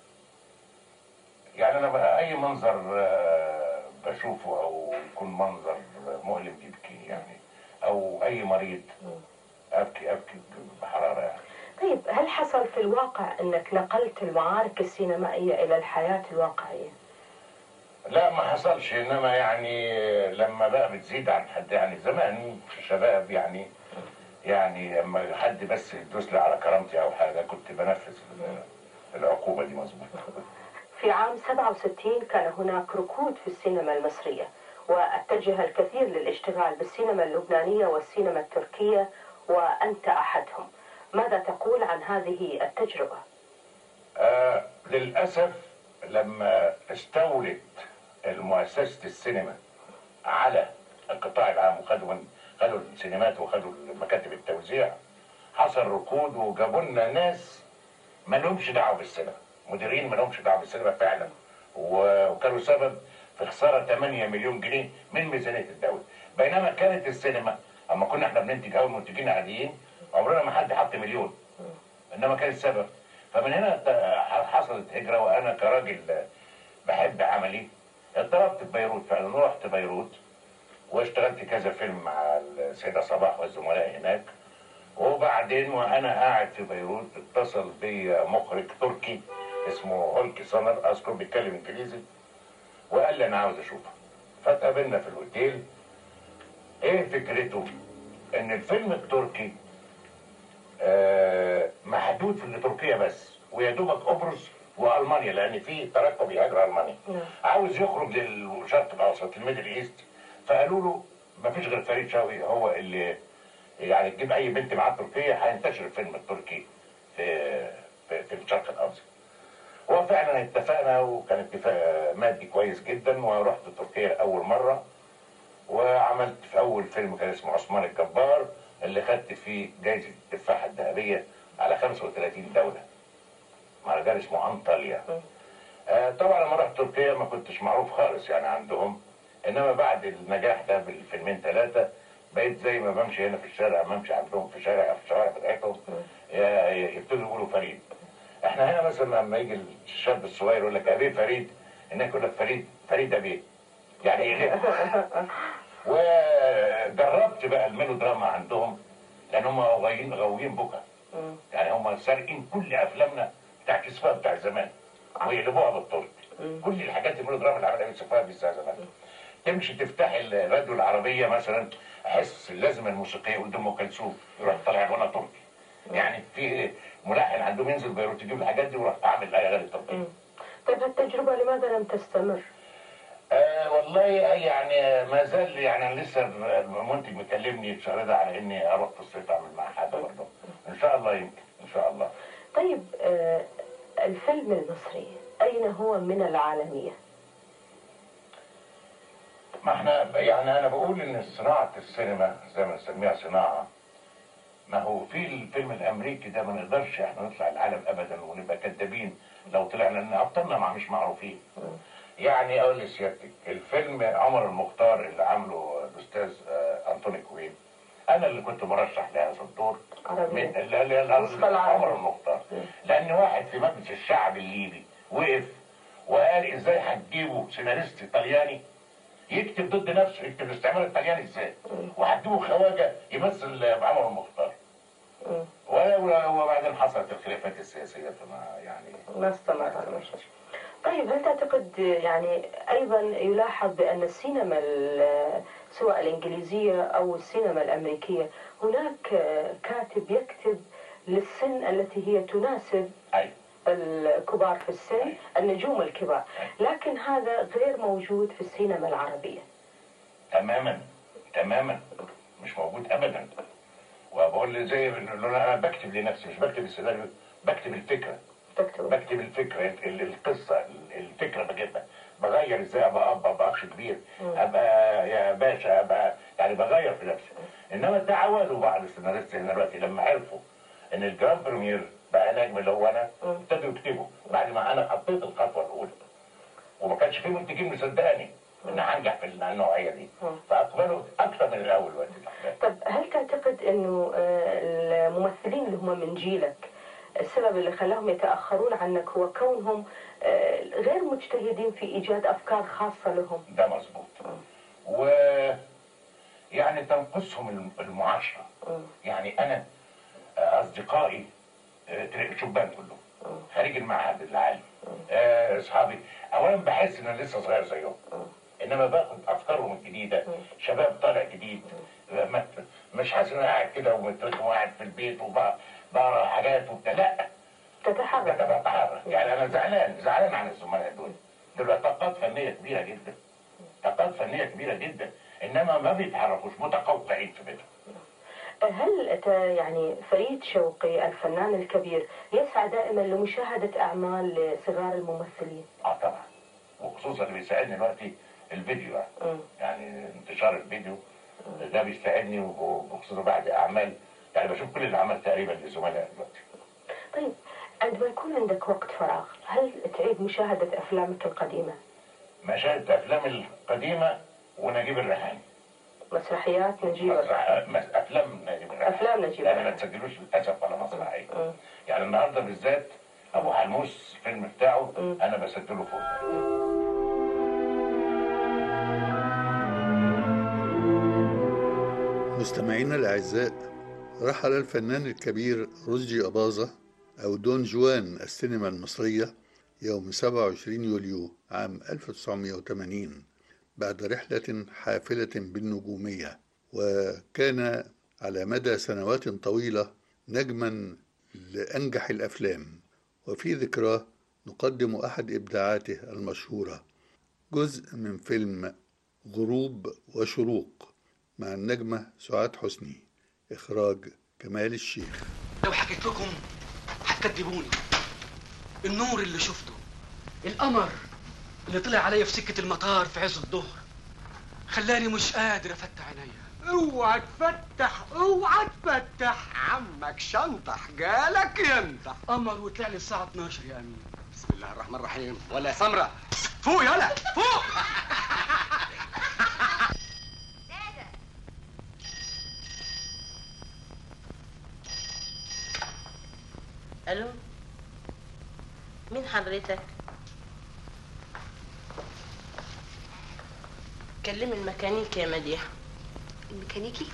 يعني انا بقى اي منظر آه، بشوفه او يكون منظر مؤلم يبكي يعني او اي مريض ابكي ابكي بحراره يعني طيب هل حصل في الواقع أنك نقلت المعارك السينمائية إلى الحياة الواقعية؟ لا ما حصلش انما يعني لما بقى بتزيد عن حد يعني زمان في الشباب يعني يعني لما حد بس يدوس لي على كرامتي او حاجه كنت بنفذ ال- العقوبه دي مظبوط في عام 67 كان هناك ركود في السينما المصرية واتجه الكثير للاشتغال بالسينما اللبنانية والسينما التركية وأنت أحدهم ماذا تقول عن هذه التجربة؟ آه للأسف لما استولت مؤسسة السينما على القطاع العام وخدوا من خدوا السينمات وخدوا مكاتب التوزيع حصل ركود وجابوا لنا ناس ما لهمش دعوه بالسينما مديرين ما لهمش دعوه بالسينما فعلا و- وكانوا سبب في خساره 8 مليون جنيه من ميزانيه الدوله بينما كانت السينما اما كنا احنا بننتج اول منتجين عاديين عمرنا ما حد حط مليون انما كان السبب فمن هنا ت- حصلت هجره وانا كراجل بحب عملي اضطربت في بيروت فعلا رحت بيروت واشتغلت كذا فيلم مع السيده صباح والزملاء هناك وبعدين وانا قاعد في بيروت اتصل بي مخرج تركي اسمه هولكي سمر اذكر بيتكلم انجليزي وقال لي انا عاوز اشوفه فاتقابلنا في الاوتيل ايه فكرته ان الفيلم التركي آه، محدود في تركيا بس ويا دوبك قبرص والمانيا لان في ترقب يهاجر المانيا نعم. عاوز يخرج للشرق الاوسط الميدل ايست فقالوا له ما فيش غير فريد شوقي هو اللي يعني تجيب اي بنت معاه تركيا هينتشر الفيلم التركي في في, في الشرق الاوسط هو فعلا اتفقنا وكان اتفاق مادي كويس جدا ورحت تركيا اول مره وعملت في اول فيلم كان اسمه عثمان الجبار اللي خدت فيه جايزه التفاحه الذهبيه على 35 دوله مهرجان اسمه انطاليا آه طبعا لما رحت تركيا ما كنتش معروف خالص يعني عندهم انما بعد النجاح ده بالفيلمين ثلاثه بقيت زي ما بمشي هنا في الشارع ما امشي عندهم في شارع في الشوارع بتاعتهم يا- يبتدوا يقولوا فريد احنا هنا مثلا لما يجي الشاب الصغير يقول لك ابي فريد هناك يقول لك فريد فريد ابي يعني ايه وجربت بقى الميلودراما عندهم لان هم غاويين غاويين بكا يعني هم سارقين كل افلامنا بتاع كسفها بتاع زمان ويقلبوها بالترك كل الحاجات الميلودراما اللي عملها يوسف وهبي بتاع زمان تمشي تفتح الراديو العربيه مثلا احس اللازمه الموسيقيه قدام ام كلثوم يروح طالع غنى تركي يعني في ملحن عندهم ينزل بيروت يجيب الحاجات دي ويروح عامل اغاني تركيه طيب التجربة لماذا لم تستمر؟ آه والله يعني ما زال يعني أنا لسه المنتج مكلمني الشهر ده على اني اروح في الصيف اعمل معاه حاجه برضه ان شاء الله يمكن ان شاء الله طيب آه، الفيلم المصري أين هو من العالمية؟ ما احنا يعني انا بقول ان صناعه السينما زي ما نسميها صناعه ما هو في الفيلم الامريكي ده ما نقدرش احنا نطلع العالم ابدا ونبقى كدابين لو طلعنا لان ابطالنا مع مش معروفين يعني اقول لسيادتك الفيلم عمر المختار اللي عامله الاستاذ آه، انطوني كوين انا اللي كنت مرشح لهذا الدور عربية. من اللي اللي النسخة العربية. عمر المختار لان واحد في مجلس الشعب الليبي وقف وقال ازاي هتجيبوا سيناريست ايطالياني يكتب ضد نفسه يكتب الاستعمار الطلياني ازاي وهتجيبوا خواجه يمثل عمر المختار و- وبعدين حصلت الخلافات السياسيه فما يعني ما استمر المشهد طيب هل تعتقد يعني أيضا يلاحظ بأن السينما ال- سواء الإنجليزية أو السينما الأمريكية هناك آه، كاتب يكتب للسن التي هي تناسب ايوه الكبار في السن النجوم الكبار لكن هذا غير موجود في السينما العربية تماما تماما مش موجود ابدا وبقول لي زي اللي انا بكتب لنفسي مش بكتب السيناريو بكتب الفكره تكتب بكتب الفكره ال- القصه ال- الفكره بجيبها بغير ازاي ابقى اب ابقى اخ كبير ابقى يا باشا ابقى يعني بغير في نفسي انما تعودوا بعض السيناريست هنا دلوقتي لما عرفوا ان الجراند بريمير بقى نجم اللي هو انا ابتدوا يكتبوا بعد ما انا حطيت الخطوه الاولى وما كانش في منتجين مصدقني ان هنجح في النوعيه دي فاقبلوا اكثر من الاول وقت الاحداث طب هل تعتقد انه آه، الممثلين اللي هم من جيلك السبب اللي خلاهم يتاخرون عنك هو كونهم آه، غير مجتهدين في ايجاد افكار خاصه لهم ده مظبوط و يعني تنقصهم الم- المعاشره يعني انا آه، اصدقائي آه، تلاقي شبان كلهم خارج المعهد العالي آه، اصحابي اولا بحس ان انا لسه صغير زيهم انما باخد افكارهم الجديده شباب طالع جديد ما- مش حاسس ان انا قاعد كده ومتركم وقاعد في البيت وبقرا حاجات وبتاع لا تتحرك ده بتحرك يعني انا زعلان زعلان عن الزملاء دول دول طاقات فنيه كبيره جدا طاقات فنيه كبيره جدا انما ما بيتحركوش متقوقعين في بيتهم هل ت- يعني فريد شوقي الفنان الكبير يسعى دائما لمشاهده اعمال لصغار الممثلين اه طبعا وخصوصا اللي بيساعدني دلوقتي الفيديو يعني. مم. يعني انتشار الفيديو ده بيساعدني وخصوصا بعد اعمال يعني بشوف كل الاعمال تقريبا لزملائي دلوقتي طيب عندما يكون عندك وقت فراغ هل تعيد مشاهده افلامك القديمه مشاهد افلام القديمه ونجيب الريحاني مسرحيات نجيب مسرح مس- افلام نجيب الريحاني أفلام نجيب يعني ما الريحاني. تسجلوش للاسف ولا مسرحيه مم. يعني النهارده بالذات ابو حلموس الفيلم بتاعه انا بسجله فوق مستمعينا الأعزاء رحل الفنان الكبير رشدي أباظة أو دون جوان السينما المصرية يوم 27 يوليو عام 1980 بعد رحلة حافلة بالنجومية وكان على مدى سنوات طويلة نجما لأنجح الأفلام وفي ذكراه نقدم أحد إبداعاته المشهورة جزء من فيلم غروب وشروق مع النجمة سعاد حسني إخراج كمال الشيخ لو حكيت لكم هتكذبوني النور اللي شفته القمر اللي طلع عليا في سكة المطار في عز الظهر خلاني مش قادر افتح عينيا اوعى تفتح اوعى تفتح عمك شنطح جالك ينطح قمر وطلع لي الساعة 12 يا امين بسم الله الرحمن الرحيم ولا سمرة فوق يلا فوق الو مين حضرتك كلم الميكانيكي يا مديحة الميكانيكي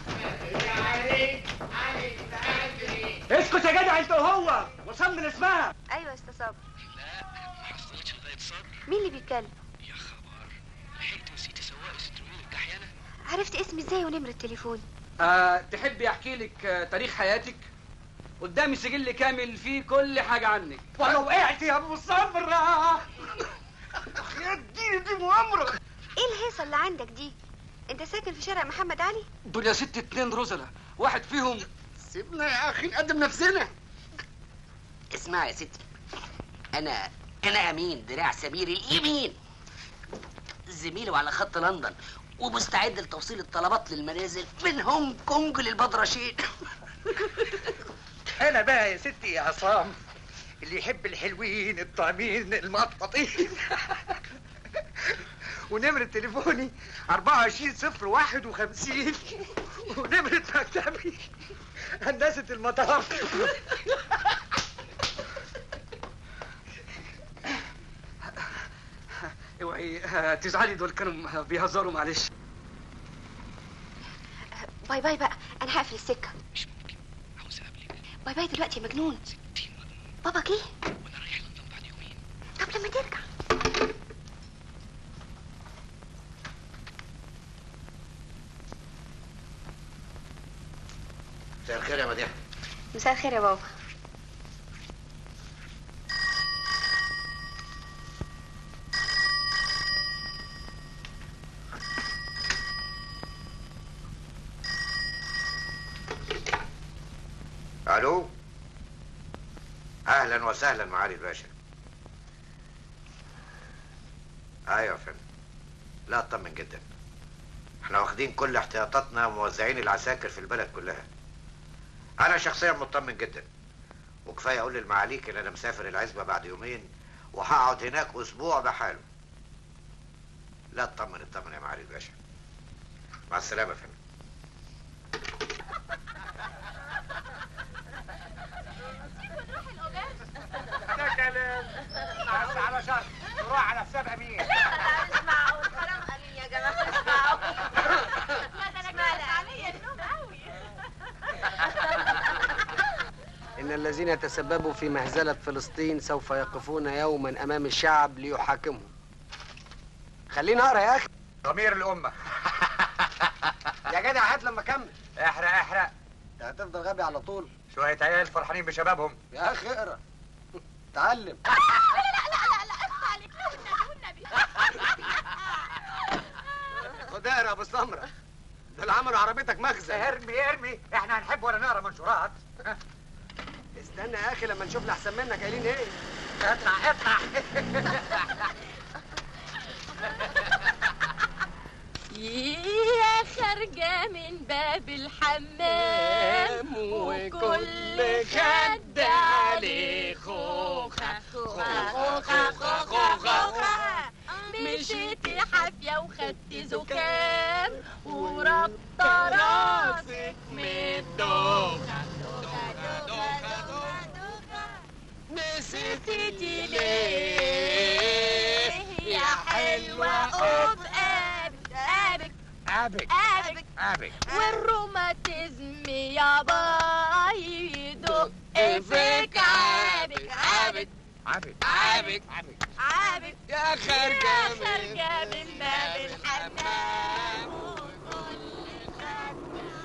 اسكت يا جدع انت وهو وصمم اسمها ايوه يا استاذ صابر ما حصلتش لغاية صار مين اللي بيتكلم يا خبر لحقت نسيتي سواق ستروين الكحيانة عرفت اسمي ازاي ونمرة تليفوني أه تحبي احكي لك آه، تاريخ حياتك قدامي سجل كامل فيه كل حاجة عنك ولو وقعت يا ابو صبرة يا دي دي مؤامرة اللي عندك دي انت ساكن في شارع محمد علي دول يا ست اتنين رزلة واحد فيهم سيبنا يا اخي نقدم نفسنا اسمع يا ستي انا انا امين دراع سمير اليمين زميلي وعلى خط لندن ومستعد لتوصيل الطلبات للمنازل من هونج كونج للبدرشين انا بقى يا ستي يا عصام اللي يحب الحلوين الطعمين المقطقطين ونمرة تليفوني 24 صفر 51 ونمرة مكتبي هندسة المطار اوعي آه، تزعلي دول كانوا بيهزروا معلش باي باي بقى انا هقفل السكه مش ممكن عاوز اقابلك باي باي دلوقتي يا مجنون بابا جه وانا رايح لندن بعد يومين طب لما ترجع مساء الخير يا مديحه مساء الخير يا بابا الو اهلا وسهلا معالي الباشا ايوه يا فندم لا اطمن جدا احنا واخدين كل احتياطاتنا وموزعين العساكر في البلد كلها انا شخصيا مطمن جدا وكفايه اقول للمعاليك ان انا مسافر العزبه بعد يومين وهقعد هناك اسبوع بحاله لا اطمن اطمن يا معالي الباشا مع السلامه يا فندم ده كلام بس على شرط نروح على حساب امين مش معقول كلام امين يا جماعه مش معقول لا ده انا كانت عليا النوم قوي إن الذين يتسببوا في مهزلة فلسطين سوف يقفون يوما أمام الشعب ليحاكمهم خليني أقرأ يا أخي ضمير الامه يا جدع هات لما أكمل احرق احرق أنت هتفضل غبي على طول شويه عيال فرحانين بشبابهم يا أخي اقرأ تعلم خد اقرأ يا أبو سمرة دول عملوا عربيتك مخزن ارمي ارمي احنا هنحب ولا نقرا منشورات استنى يا أخي لما نشوف الأحسن منك قايلين إيه اطلع اطلع يا خارجة من باب الحمام وكل خد عليه خوخة خوخة خوخة خوخة مشيتي حافية وخدتي زكام وربطة راسك من الدوخة نسيتي ليه يا حلوة قبقابك قابك ابك قابك ابك والروماتيزم يا باي يدق فيك عابك عابك عبك عابك عبك عابك يا خارجة يا خارجة من باب الحمام وكل خد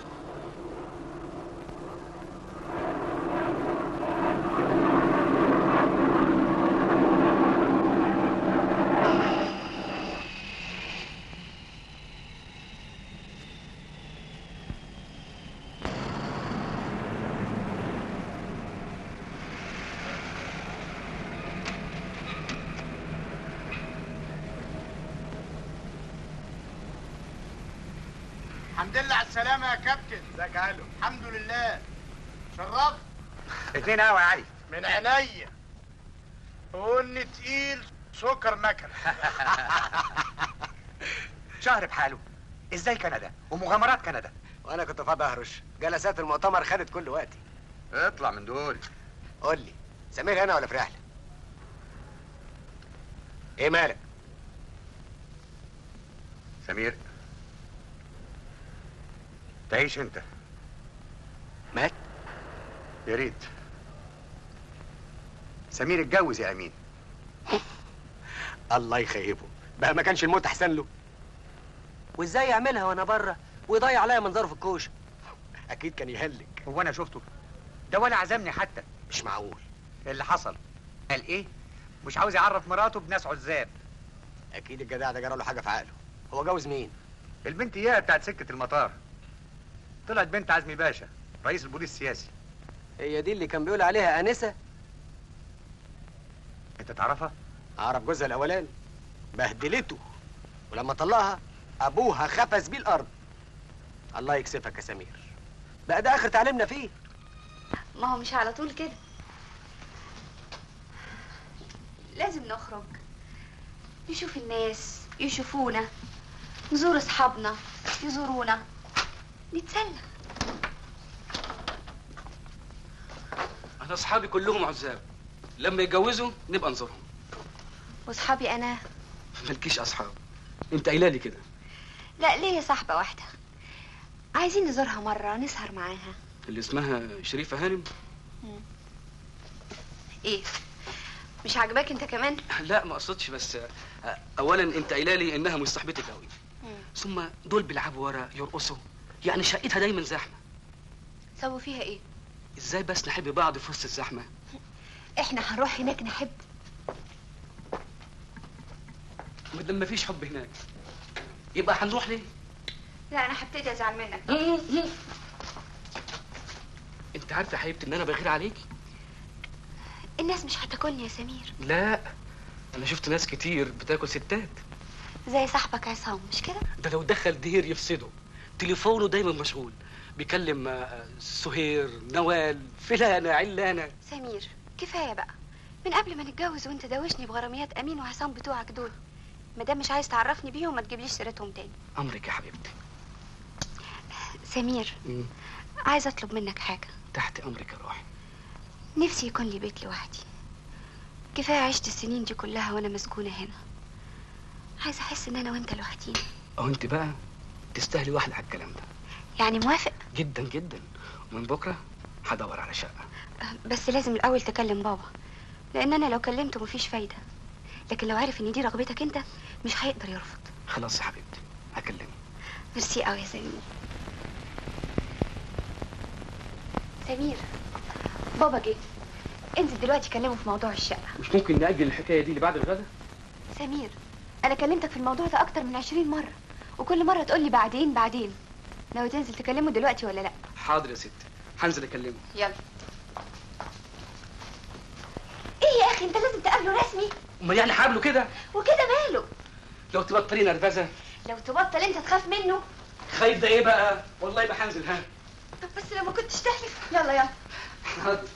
الحمد لله على السلامة يا كابتن ازيك يا علو الحمد لله شرفت اتنين قهوة يا علي من عينيا بن تقيل سكر مكن شهر بحاله ازاي كندا ومغامرات كندا وأنا كنت فاضي أهرش جلسات المؤتمر خدت كل وقتي اطلع من دول قول لي سمير هنا ولا في رحلة؟ إيه مالك؟ سمير تعيش انت مات؟ يا ريت سمير اتجوز يا امين الله يخيبه بقى ما كانش الموت احسن له وازاي يعملها وانا بره ويضيع عليا منظره في الكوشه اكيد كان يهلك هو انا شفته ده ولا عزمني حتى مش معقول اللي حصل قال ايه مش عاوز يعرف مراته بناس عزاب اكيد الجدع ده جرى له حاجه في عقله هو جوز مين البنت اياها بتاعت سكه المطار طلعت بنت عزمي باشا رئيس البوليس السياسي هي دي اللي كان بيقول عليها انسه انت تعرفها اعرف جوزها الاولاني بهدلته ولما طلقها ابوها خفز بيه الارض الله يكسفك يا سمير بقى ده اخر تعليمنا فيه ما هو مش على طول كده لازم نخرج نشوف الناس يشوفونا نزور اصحابنا يزورونا نتسلى انا اصحابي كلهم عزاب لما يتجوزوا نبقى نزورهم واصحابي انا مالكيش اصحاب انت قايله لي كده لا ليا صاحبه واحده عايزين نزورها مره نسهر معاها اللي اسمها شريفه هانم ايه مش عاجباك انت كمان لا ما اقصدش بس آه، اولا انت قايله لي انها مش صاحبتك قوي ثم دول بيلعبوا ورا يرقصوا يعني شقتها دايما زحمه سووا فيها ايه ازاي بس نحب بعض في وسط الزحمه احنا هنروح هناك نحب ما دام مفيش حب هناك يبقى هنروح ليه لا انا هبتدي ازعل منك انت عارفه يا حبيبتي ان انا بغير عليكي الناس مش هتاكلني يا سمير لا انا شفت ناس كتير بتاكل ستات زي صاحبك عصام مش كده ده لو دخل دهير يفسده تليفونه دايما مشغول بيكلم آه، سهير نوال فلانه علانه سمير كفايه بقى من قبل ما نتجوز وانت دوشني بغراميات امين وعصام بتوعك دول ما دام مش عايز تعرفني بيهم ما تجيبليش سيرتهم تاني امرك يا حبيبتي سمير مم. عايزه اطلب منك حاجه تحت امرك يا روحي نفسي يكون لي بيت لوحدي كفايه عشت السنين دي كلها وانا مسجونه هنا عايزه احس ان انا وانت لوحدينا او انت بقى تستاهلي واحده على الكلام ده يعني موافق جدا جدا ومن بكره هدور على شقه بس لازم الاول تكلم بابا لان انا لو كلمته مفيش فايده لكن لو عرف ان دي رغبتك انت مش هيقدر يرفض خلاص يا حبيبتي هكلمه ميرسي قوي يا سمير سمير بابا جه انزل دلوقتي كلمه في موضوع الشقه مش ممكن نأجل الحكايه دي لبعد الغدا سمير انا كلمتك في الموضوع ده اكتر من عشرين مره وكل مره تقول لي بعدين بعدين ناوي تنزل تكلمه دلوقتي ولا لا حاضر يا ستي هنزل اكلمه يلا ايه يا اخي انت لازم تقابله رسمي امال يعني هقابله كده وكده ماله لو تبطلي نرفزه لو تبطل انت تخاف منه خايف ده ايه بقى والله يبقى هنزل ها طب بس لو ما كنتش تحلف يلا يلا حاضر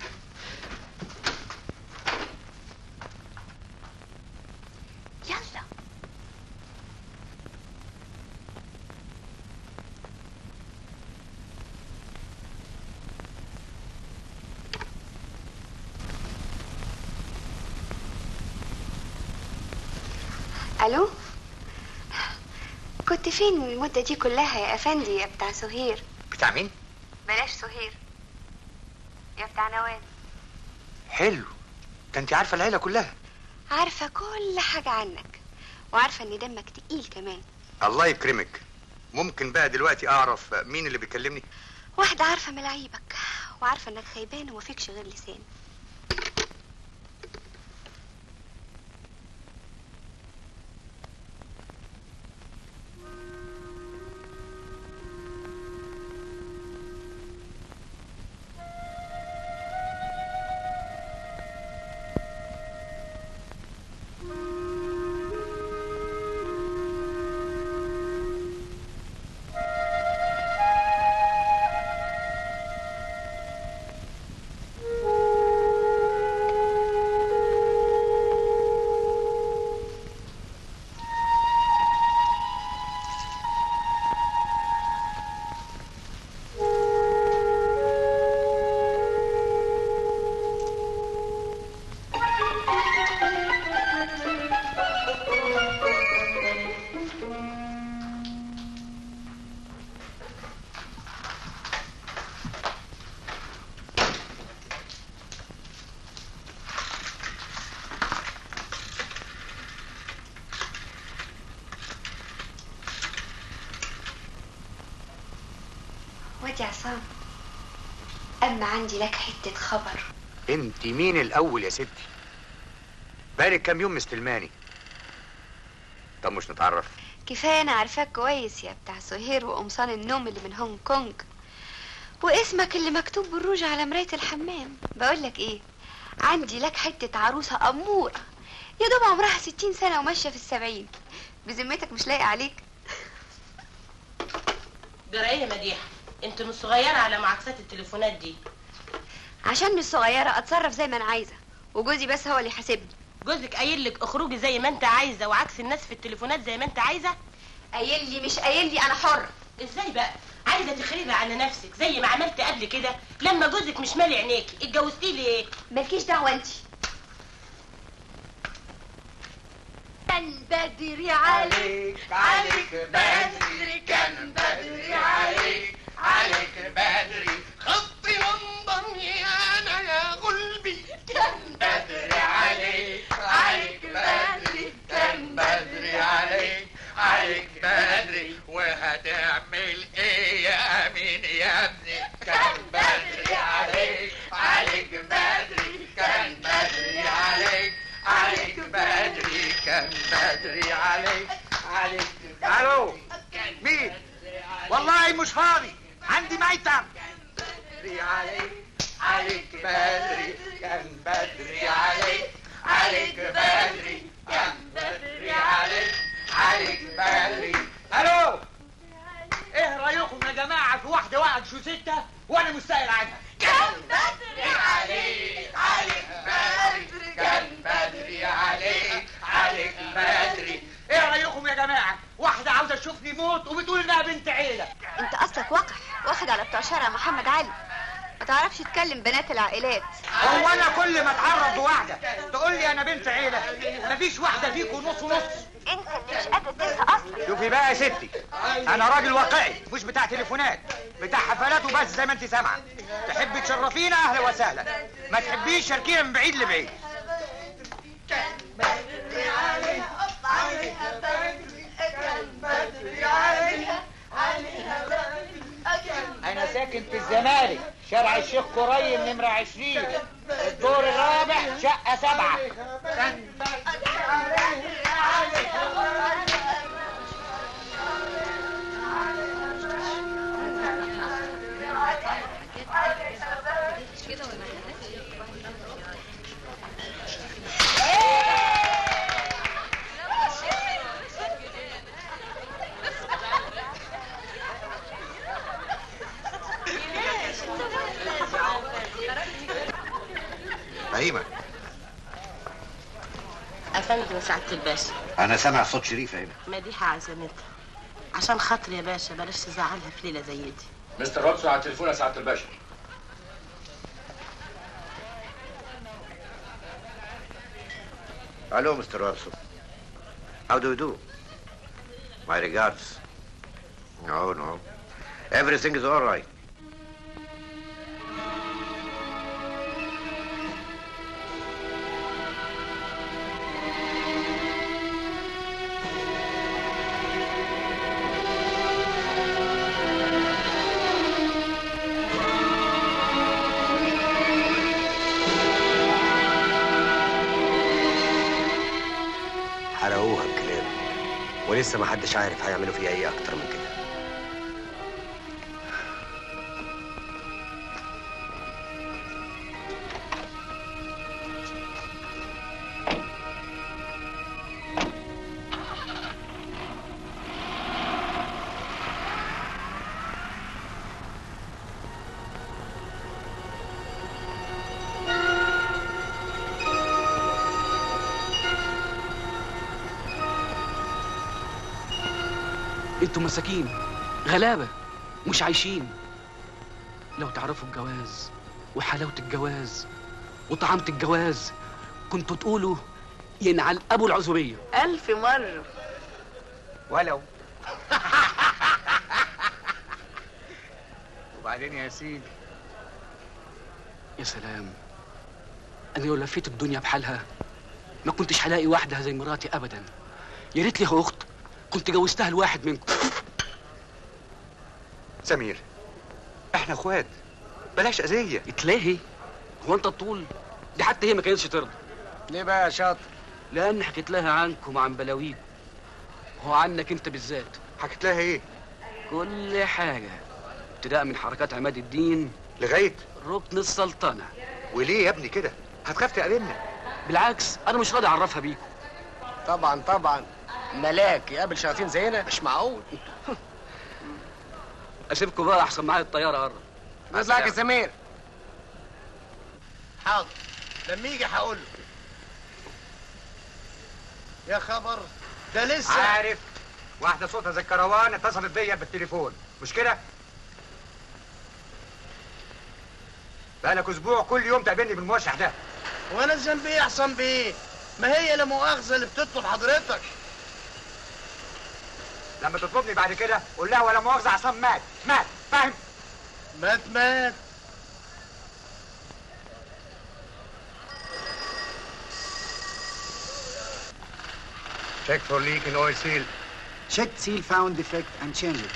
يلا الو كنت فين المدة دي كلها يا افندي يا بتاع سهير بتاع مين بلاش سهير يا بتاع نوال حلو ده انت عارفه العيله كلها عارفة كل حاجة عنك وعارفة ان دمك تقيل كمان الله يكرمك ممكن بقى دلوقتي اعرف مين اللي بيكلمني واحدة عارفة ملاعيبك وعارفة انك خيبان وما فيكش غير لسان وادي عصام اما عندي لك حتة خبر انت مين الاول يا ستي بقالك كام يوم مستلماني طب مش نتعرف كفايه انا عارفاك كويس يا بتاع سهير وقمصان النوم اللي من هونج كونج واسمك اللي مكتوب بالروج على مرايه الحمام بقول لك ايه عندي لك حته عروسه اموره يا دوب عمرها ستين سنه وماشيه في السبعين بذمتك مش لايقه عليك جرى ايه يا مديحه انت مش صغيره على معاكسات التليفونات دي عشان مش صغيره اتصرف زي ما انا عايزه وجوزي بس هو اللي يحاسبني جوزك قايل لك اخرجي زي ما انت عايزه وعكس الناس في التليفونات زي ما انت عايزه قايل لي مش قايل لي انا حره ازاي بقى عايزه تخربي على نفسك زي ما عملت قبل كده لما جوزك مش مالي عينيكي اتجوزتيه ليه مالكيش دعوه انت كان بدري عليك عليك بدري كان بدري عليك عليك بدري خط لندن يا انا يا قلبي كان بدري عليك عليك بدري كان بدري عليك عليك بدري وهتعمل ايه يا امين يا ابني كان بدري عليك عليك بدري كان بدري عليك عليك بدري كان بدري عليك عليك الو مين والله مش فاضي عندي ميتم بدري عليك عليك بدري كان بدري عليك عليك بدري كان بدري عليك عليك بدري الو ايه رايكم يا جماعه في واحده وقعت شو سته وانا مش سائل عنها كان بدري عليك عليك بدري كان بدري عليك عليك بدري ايه رايكم يا جماعه واحده عاوزه تشوفني موت وبتقول انها بنت عيله انت اصلك وقح واخد على بتوع شارع محمد علي ما تعرفش تكلم بنات العائلات هو انا كل ما اتعرض بواحده تقول لي انا بنت عيله مفيش واحده فيكم نص نص انت اللي مش قادر تنسى اصلك شوفي بقى يا ستي انا راجل واقعي مش بتاع تليفونات بتاع حفلات وبس زي ما انت سامعه تحبي تشرفينا اهلا وسهلا ما تحبيش شاركينا من بعيد لبعيد بدري عليك عليها بدري كان بدري عليها عليها بدري كان انا ساكن في الزمالك شارع الشيخ قريم نمرة عشرين الدور الرابع شقة سبعة كان بدري عليها فهيمة افندم سعاده الباشا أنا سامع صوت شريف هنا مديحه عزمتها عشان خاطري يا باشا بلاش تزعلها في ليله زي دي مستر واتسون على التليفون يا سعاده الباشا Hello, Mr. Watson. How do you do? My regards. No, no. Everything is all right. حرقوها الكلاب ولسه ما حدش عارف هيعملوا فيها ايه اكتر من كده انتوا مساكين غلابة مش عايشين لو تعرفوا الجواز وحلاوة الجواز وطعامة الجواز كنتوا تقولوا ينعل ابو العزوبية الف مره ولو وبعدين يا سيدي يا سلام انا لو لفيت الدنيا بحالها ما كنتش هلاقي واحدة زي مراتي ابدا يا ريت لي اخت كنت جوزتها لواحد منكم سمير احنا اخوات بلاش اذيه اتلاهي هو انت طول دي حتى هي ما كانتش ترضى ليه بقى يا شاطر لان حكيت لها عنكم عن بلاويك هو عنك انت بالذات حكيت لها ايه كل حاجه ابتداء من حركات عماد الدين لغايه ركن السلطنه وليه يا ابني كده هتخاف تقابلنا بالعكس انا مش راضي اعرفها بيكم طبعا طبعا ملاك يقابل شياطين زينا مش معقول اسيبكم بقى احسن معايا الطياره قرب نطلعك يا سمير حاضر لما يجي هقول له يا خبر ده لسه عارف واحده صوتها زي الكروان اتصلت بيا بالتليفون مش كده بقالك اسبوع كل يوم تقابلني بالموشح ده وانا ذنبي ايه احسن بايه ما هي لا مؤاخذه اللي بتطلب حضرتك لما تطلبني بعد كده قول لها ولا مؤاخذه عصام مات مات فاهم مات مات Check for leak in oil seal. Check seal found defect and change it.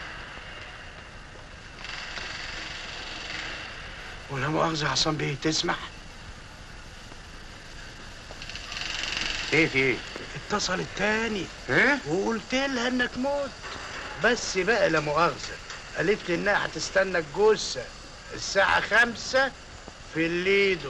ولا مؤاخذه يا حسام بيه تسمح ايه في ايه اتصلت تاني ايه وقلت لها انك موت بس بقى لا مؤاخذه قالت لي انها هتستنى الجثه الساعه خمسة في الليدو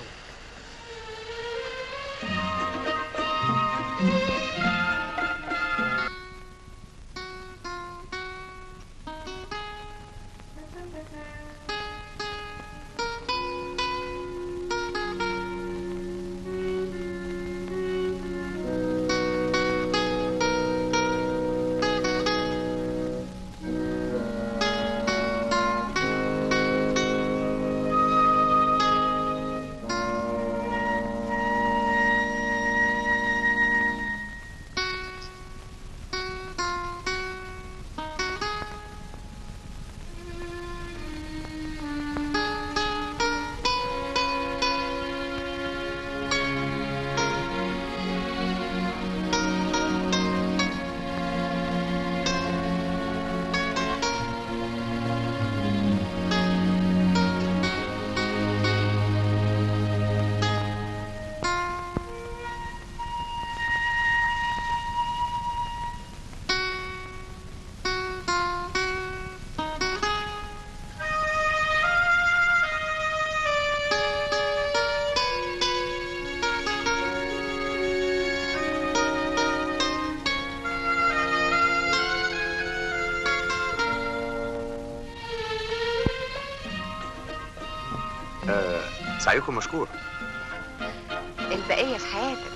آه سعيكم مشكور البقية في حياتك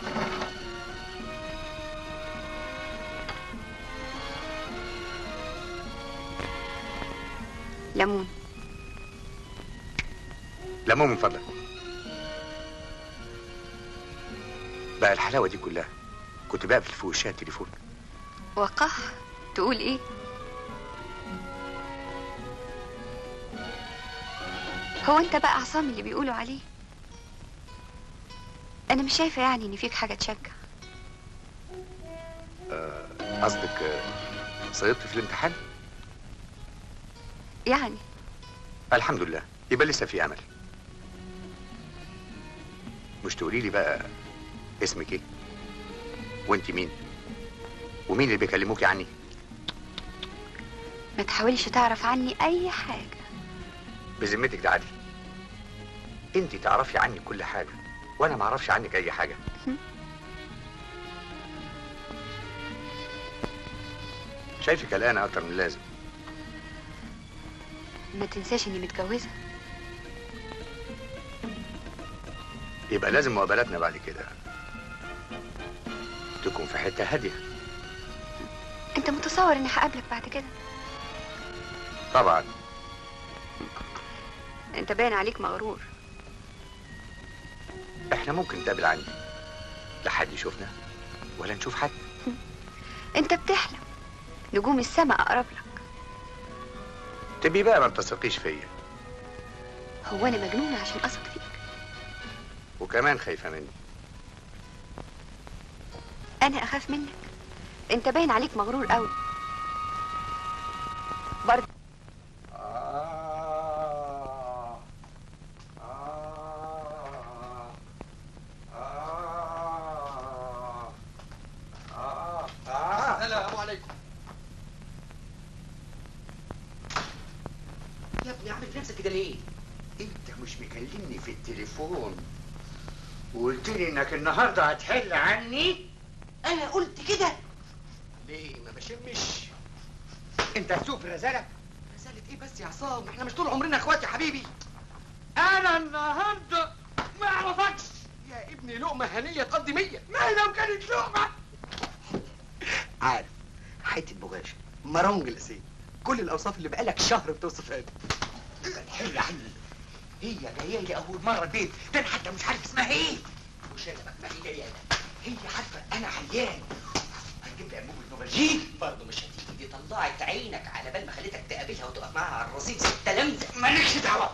ليمون ليمون من فضلك بقى الحلاوه دي كلها كنت بقفل في وشها التليفون وقح تقول ايه هو انت بقى عصام اللي بيقولوا عليه انا مش شايفه يعني ان فيك حاجه تشجع آه، قصدك آه، سقطت في الامتحان يعني الحمد لله يبقى لسه في امل مش تقولي لي بقى اسمك ايه وانت مين ومين اللي بيكلموكي عني ما تحاولش تعرف عني اي حاجه بذمتك ده عادي انت تعرفي عني كل حاجه وانا ما اعرفش عنك اي حاجه شايفك قلقانه اكتر من اللازم ما تنساش اني متجوزه يبقى لازم مقابلاتنا بعد كده تكون في حته هاديه انت متصور اني هقابلك بعد كده طبعا انت باين عليك مغرور احنا ممكن نتقابل عندي لا حد يشوفنا ولا نشوف حد انت بتحلم نجوم السماء اقرب لك تبي بقى ما بتثقيش فيا هو انا مجنونه عشان اثق فيك وكمان خايفه مني انا اخاف منك انت باين عليك مغرور قوي برضه السلام عليكم يا ابني عامل في نفسك كده ليه؟ انت مش مكلمني في التليفون وقلت لي انك النهارده هتحل عني انا قلت كده ليه ما بشمش انت هتسوق في الرزاله رسالة ايه بس يا عصام احنا مش طول عمرنا اخوات يا حبيبي انا النهارده ما اعرفكش يا ابني لقمة هنية تقضي مية ما هي لو كانت لقمه عارف حته بغاشه مرونج الاسيد كل الاوصاف اللي بقالك شهر بتوصفها لي حل عني هي جايه لي اول مره البيت ده انا حتى مش عارف اسمها ايه مش انا ما هي جايه انا هي عارفه انا عيان هتجيب لي انبوب النوفالجين برضه مش هتيجي دي طلعت عينك على بال ما خليتك تقابلها وتقف معاها على الرصيف زي التلامذة مالكش دعوه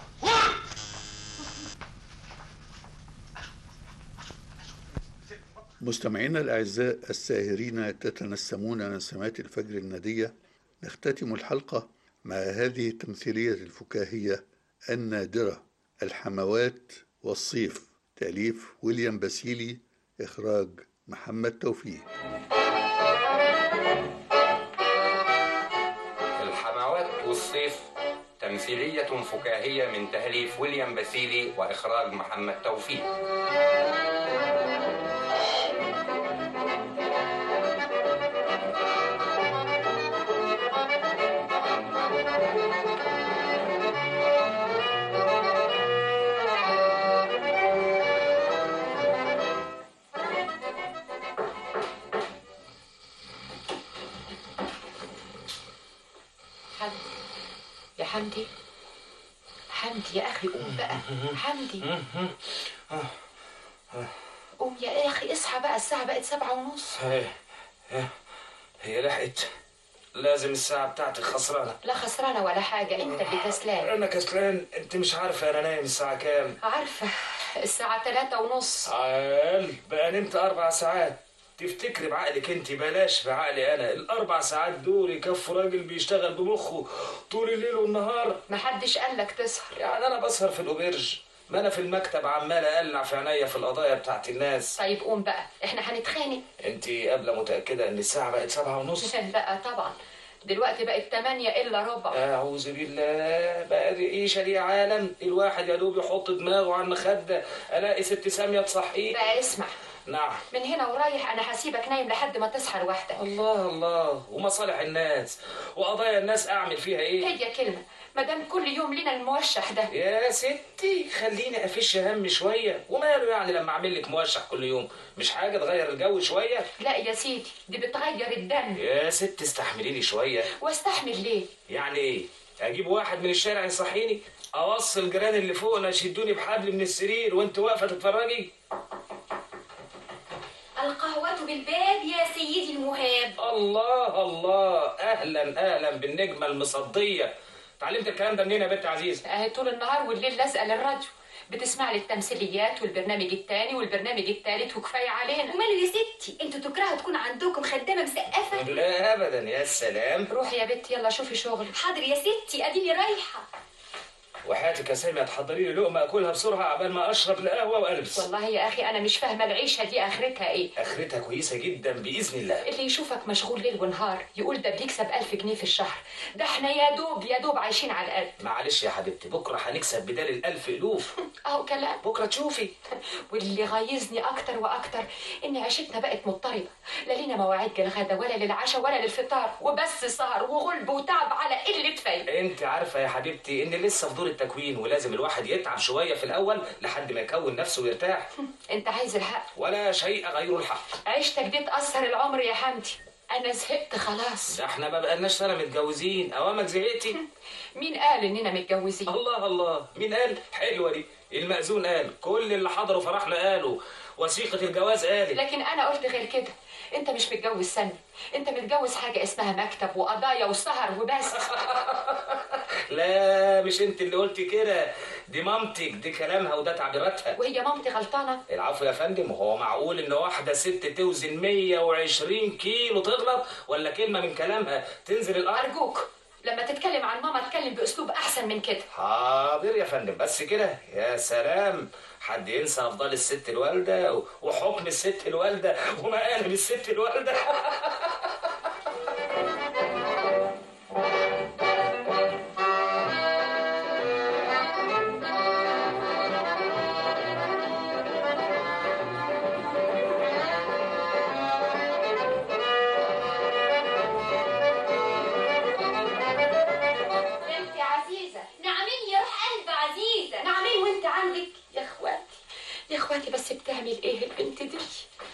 مستمعينا الأعزاء الساهرين تتنسمون نسمات الفجر الندية نختتم الحلقة مع هذه التمثيلية الفكاهية النادرة الحموات والصيف تأليف ويليام باسيلي إخراج محمد توفيق الحموات والصيف تمثيلية فكاهية من تأليف ويليام باسيلي وإخراج محمد توفيق حمدي يا حمدي حمدي يا اخي قوم بقى حمدي قوم يا اخي اصحى بقى الساعة بقت سبعة ونص هي هي- هي لحقت لازم الساعة بتاعتي خسرانة لا خسرانة ولا حاجة انت اللي كسلان أنا كسلان أنت مش عارفة أنا نايم الساعة كام عارفة الساعة تلاتة ونص عال بقى نمت أربع ساعات تفتكري بعقلك انت بلاش بعقلي انا الاربع ساعات دول يكفوا راجل بيشتغل بمخه طول الليل والنهار محدش قالك تسهر يعني انا بسهر في الاوبرج ما انا في المكتب عمال اقلع في عينيا في القضايا بتاعت الناس طيب قوم بقى احنا هنتخانق انت قبل متاكده ان الساعه بقت سبعة ونص لا طبعا دلوقتي بقت تمانية الا ربع اعوذ بالله بقى دي عيشه دي يا عالم الواحد يا دوب يحط دماغه على المخده الاقي ست ساميه تصحيه بقى اسمع نعم من هنا ورايح انا هسيبك نايم لحد ما تصحى لوحدك الله الله ومصالح الناس وقضايا الناس اعمل فيها ايه هي كلمة مادام كل يوم لنا الموشح ده يا ستي خليني افش هم شويه وماله يعني لما اعمل لك موشح كل يوم مش حاجه تغير الجو شويه لا يا سيدي دي بتغير الدم يا ست استحمليني شويه واستحمل ليه يعني ايه اجيب واحد من الشارع يصحيني اوصل جيران اللي فوقنا يشدوني بحبل من السرير وانت واقفه تتفرجي القهوة بالباب يا سيدي المهاب الله الله اهلا اهلا بالنجمه المصديه اتعلمت الكلام ده منين يا بنت عزيزه اهي طول النهار والليل لازقه للراديو بتسمع لي التمثيليات والبرنامج التاني والبرنامج التالت وكفايه علينا وماله يا ستي انتوا تكرهوا تكون عندكم خدامة مسقفة لا ابدا يا سلام روحي يا بنتي يلا شوفي شغل حاضر يا ستي اديني رايحة وحياتك يا سامية تحضري لي لقمه اكلها بسرعه قبل ما اشرب القهوه والبس والله يا اخي انا مش فاهمه العيشه دي اخرتها ايه اخرتها كويسه جدا باذن الله اللي يشوفك مشغول ليل ونهار يقول ده بيكسب ألف جنيه في الشهر ده احنا يا دوب يا دوب عايشين على القد معلش يا حبيبتي بكره هنكسب بدال الالف الوف اهو كلام بكره تشوفي واللي غيظني اكتر واكتر ان عيشتنا بقت مضطربه لا لينا مواعيد للغدا ولا للعشاء ولا للفطار وبس سهر وغلب وتعب على قله فايده انت عارفه يا حبيبتي ان لسه في دور التكوين ولازم الواحد يتعب شويه في الاول لحد ما يكون نفسه ويرتاح انت عايز الحق ولا شيء غير الحق عيشتك دي تاثر العمر يا حمدي انا زهقت خلاص ده احنا ما بقالناش سنه متجوزين اوامك زهقتي مين قال اننا متجوزين الله الله مين قال حلوه دي المأذون قال كل اللي حضروا فرحنا قالوا وثيقه الجواز قالت لكن انا قلت غير كده انت مش متجوز سنة انت متجوز حاجة اسمها مكتب وقضايا وسهر وبس لا مش انت اللي قلتي كده دي مامتك دي كلامها وده تعبيراتها وهي مامتي غلطانة العفو يا فندم هو معقول ان واحده ست توزن 120 كيلو تغلط ولا كلمه من كلامها تنزل الارض ارجوك لما تتكلم عن ماما اتكلم باسلوب احسن من كده حاضر يا فندم بس كده يا سلام حد ينسى افضال الست الوالده وحكم الست الوالده ومقالب الست الوالده تعمل ايه البنت دي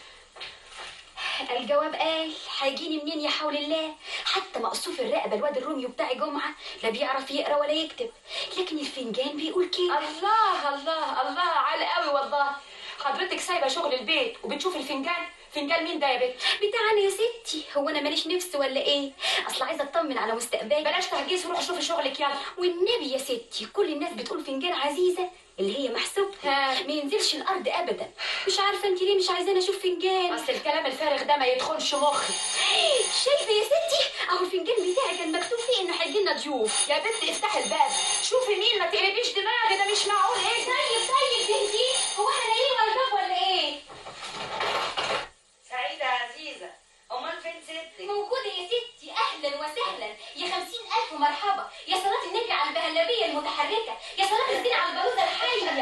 الجواب قال هيجيني منين يا حول الله حتى مقصوف الرقبه الواد الروميو بتاع جمعه لا بيعرف يقرا ولا يكتب لكن الفنجان بيقول كده الله الله الله على قوي والله حضرتك سايبه شغل البيت وبتشوف الفنجان فنجان مين ده يا بنت بتاعنا يا ستي هو انا ماليش نفس ولا ايه اصل عايزه اطمن على مستقبلي بلاش تهجيس وروحي شوفي شغلك يلا والنبي يا ستي كل الناس بتقول فنجان عزيزه اللي هي محسوبها ما ينزلش الارض ابدا مش عارفه انت ليه مش عايزاني اشوف فنجان اصل الكلام الفارغ ده ما يدخلش مخي شايفه يا ستي اهو الفنجان بتاعي كان مكتوب فيه انه هيجي لنا ضيوف يا بنت افتحي الباب شوفي مين ما تقلبيش دماغي ده مش معقول ايه طيب طيب بنتي هو احنا نايمين ولا نشوف ولا ايه سعيدة عزيزة أمال فين ستك؟ موجودة يا ستي أهلا وسهلا يا خمسين ألف مرحبا يا صلاة النبي على البهلبية المتحركة يا صلاة الدين على البلوزة الحية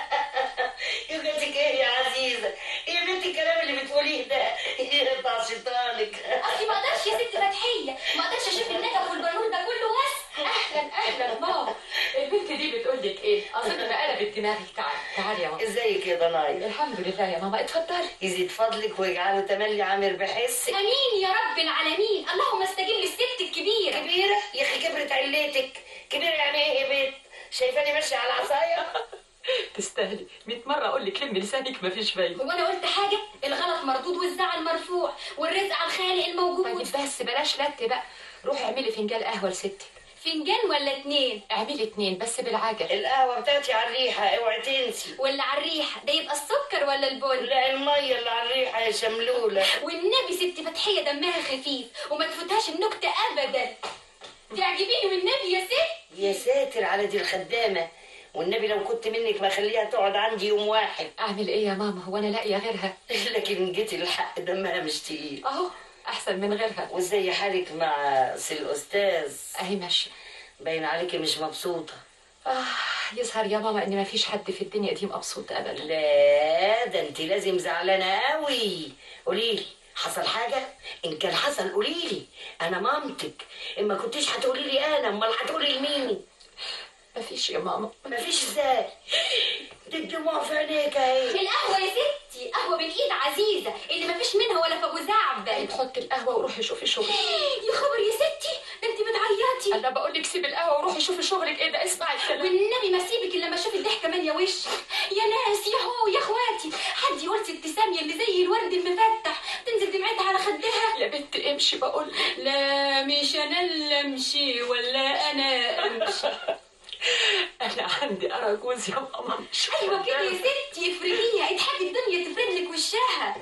يوجدك ايه يا عزيزة؟ يا بنت الكلام اللي بتقوليه ده يقطع شيطانك أصلي ما أقدرش يا ست فتحية ما أقدرش أشوف النجف والبنور ده كله بس اهلا اهلا ماما البنت دي بتقول لك ايه اظن ما قلبت دماغك تعالي تعالي يا ماما ازيك يا ضنايا؟ الحمد لله يا ماما اتفضلي يزيد فضلك ويجعله تملي عامر بحسك أمين يا رب العالمين اللهم استجب للست الكبيرة كبيرة؟ يا أخي كبرت علتك كبيرة يعني إيه يا بنت؟ شايفاني ماشية على عصاية؟ تستاهلي 100 مره اقول لك لمي لسانك مفيش فايده هو أنا قلت حاجة الغلط مردود والزعل مرفوع والرزق على الخالق الموجود طيب بس بلاش لت بقى روحي اعملي فنجان قهوه لستي فنجان ولا اتنين اعملي اتنين بس بالعجل القهوة بتاعتي على الريحة اوعي تنسي ولا على الريحة ده يبقى السكر ولا البن لا المية اللي على الريحة يا شملولة والنبي ست فتحية دمها خفيف وما تفوتهاش النكتة أبدا تعجبيني والنبي يا ست يا ساتر على دي الخدامة والنبي لو كنت منك ما خليها تقعد عندي يوم واحد اعمل ايه يا ماما هو انا لاقيه غيرها لكن جيتي الحق دمها مش تقيل اهو احسن من غيرها وازاي حالك مع سي الاستاذ اهي ماشيه باين عليكي مش مبسوطة اه يظهر يا ماما ان مفيش حد في الدنيا دي مبسوط ابدا لا ده انت لازم زعلانة قوي قوليلي حصل حاجة؟ إن كان حصل قوليلي أنا مامتك إن ما كنتيش هتقولي لي أنا أمال هتقولي لمين؟ مفيش يا ماما مفيش إزاي؟ دي الدموع في عينيك أهي القهوة يا ستي قهوة بالإيد عزيزة اللي مفيش منها ولا في أبو زعبل تحطي القهوه وروحي شوفي شغلك يا خبر يا ستي ده انت بتعيطي انا بقول لك سيبي القهوه وروحي شوفي شغلك ايه ده اسمعي الكلام والنبي ما سيبك الا لما اشوف الضحكه ماليه وشك يا ناس يا هو يا اخواتي حد يقول ست ساميه اللي زي الورد المفتح تنزل دمعتها على خدها يا بنت امشي بقول لا مش انا اللي امشي ولا انا امشي انا عندي اراجوز يا ماما مش ايوه كده يا ستي افرجيها اضحكي الدنيا تفرد لك وشها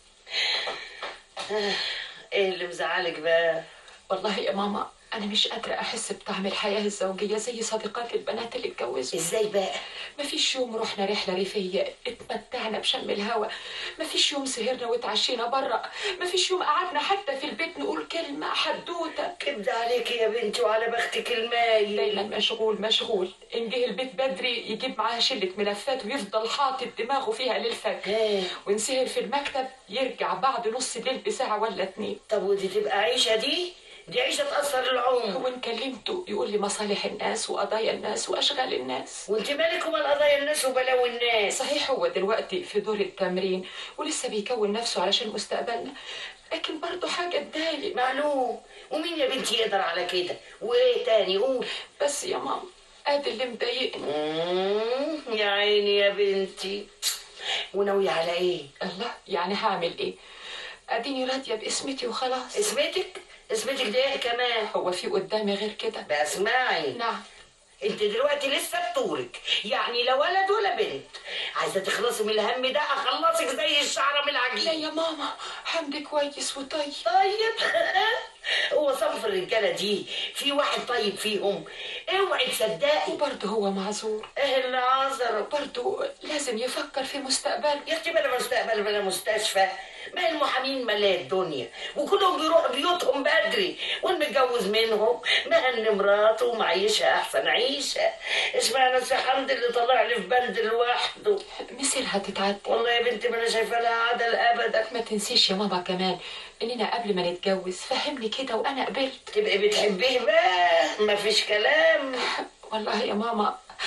إيه اللي مزعلك بقى؟ والله يا ماما انا مش قادره احس بطعم الحياه الزوجيه زي صديقات البنات اللي اتجوزوا ازاي بقى مفيش يوم رحنا رحله ريفيه اتمتعنا بشم الهوا مفيش يوم سهرنا واتعشينا بره مفيش يوم قعدنا حتى في البيت نقول كلمه حدوته كبد عليك يا بنتي وعلى بختك المايل دايما مشغول مشغول ان جه البيت بدري يجيب معاه شله ملفات ويفضل حاطط دماغه فيها للفجر وان سهر في المكتب يرجع بعد نص الليل بساعه ولا اتنين طب ودي تبقى عيشه دي دي عيشه تاثر العمر وان كلمته يقول لي مصالح الناس وقضايا الناس واشغال الناس وانت مالك ومال قضايا الناس وبلاوي الناس صحيح هو دلوقتي في دور التمرين ولسه بيكون نفسه علشان مستقبلنا لكن برضه حاجه تضايق معلوم ومين يا بنتي يقدر على كده وايه تاني قول بس يا ماما ادي اللي مضايقني مم، يا عيني يا بنتي وناوية على ايه الله يعني هعمل ايه اديني راضيه باسمتي وخلاص اسمتك اسمتك ده ايه كمان هو في قدامي غير كده بقى اسمعي نعم انت دلوقتي لسه بطولك يعني لا ولد ولا بنت عايزه تخلصي من الهم ده اخلصك زي الشعره من لا العجين يا ماما حمدي كويس وطيب طيب هو صنف الرجاله دي في واحد طيب فيهم اوعي تصدقي وبرضه هو معذور ايه اللي عذره برضه لازم يفكر في مستقبله يا اختي بلا مستقبل بلا مستشفى ما المحامين ملا الدنيا وكلهم بيروحوا بيوتهم بدري والمتجوز منهم مهن مراته ومعيشها احسن عيشه اشمعنى سي حمد اللي طلع لي في بلد لوحده مثلها تتعدي والله يا بنتي ما انا شايفه لها عدل ابدا ما تنسيش يا ماما كمان اننا قبل ما نتجوز فهمني كده وانا قبلت تبقي بتحبيه بقى مفيش كلام والله يا ماما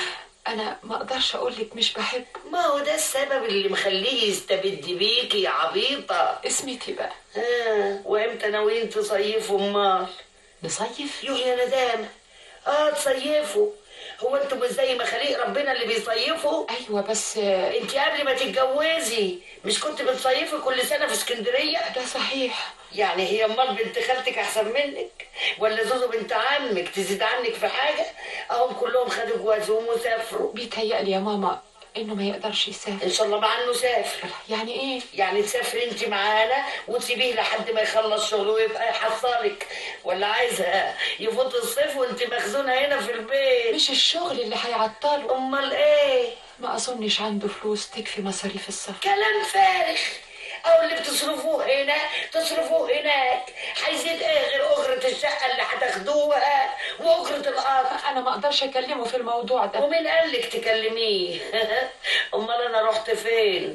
انا ما اقدرش اقول لك مش بحبه ما هو ده السبب اللي مخليه يستبد بيكي يا عبيطة اسمتي بقى ها وامتى ناويين تصيفوا امال نصيف يوه يا ندامة اه تصيفوا هو انتوا مش زي مخاليق ربنا اللي بيصيفوا ايوه بس انت قبل ما تتجوزي مش كنت بتصيفي كل سنه في اسكندريه ده صحيح يعني هي امال بنت خالتك احسن منك ولا زوزو بنت عمك تزيد عنك في حاجه اهم كلهم خدوا جوازهم وسافروا بيتهيألي يا ماما انه ما يقدرش يسافر ان شاء الله مع انه سافر يعني ايه يعني تسافري انت معانا وتسيبيه لحد ما يخلص شغله ويبقى يحصلك ولا عايزه يفوت الصيف وانت مخزونه هنا في البيت مش الشغل اللي هيعطله امال ايه ما اظنش عنده فلوس تكفي مصاريف السفر كلام فارغ او اللي بتصرفوه هنا تصرفوه هناك هيزيد ايه غير اجرة الشقة اللي هتاخدوها واجرة الارض انا ما اقدرش اكلمه في الموضوع ده ومين قال لك تكلميه امال انا رحت فين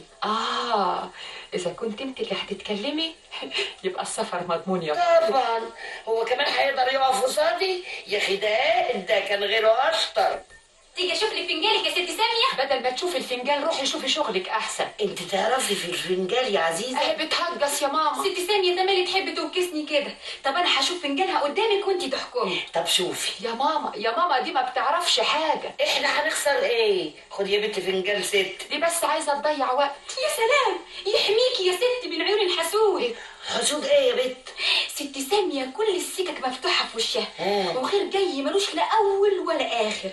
اه اذا كنت انت اللي هتتكلمي يبقى السفر مضمون يا ماما. طبعا هو كمان هيقدر يقف قصادي يا اخي ده ده كان غيره اشطر تيجي اشوف لك فنجانك يا ست ساميه بدل ما تشوفي الفنجان روحي شوفي شغلك احسن انت تعرفي في الفنجان يا عزيزه اهي بتهجس يا ماما ست ساميه ده مالي تحب توكسني كده طب انا هشوف فنجانها قدامك وانت تحكمي طب شوفي يا ماما يا ماما دي ما بتعرفش حاجه احنا هنخسر ايه خد يا بنت فنجان ست دي بس عايزه تضيع وقت يا سلام يحميكي يا ست من عيون الحسود حسود ايه يا بنت ست ساميه كل السكك مفتوحه في وشها آه. وخير جاي ملوش لا اول ولا اخر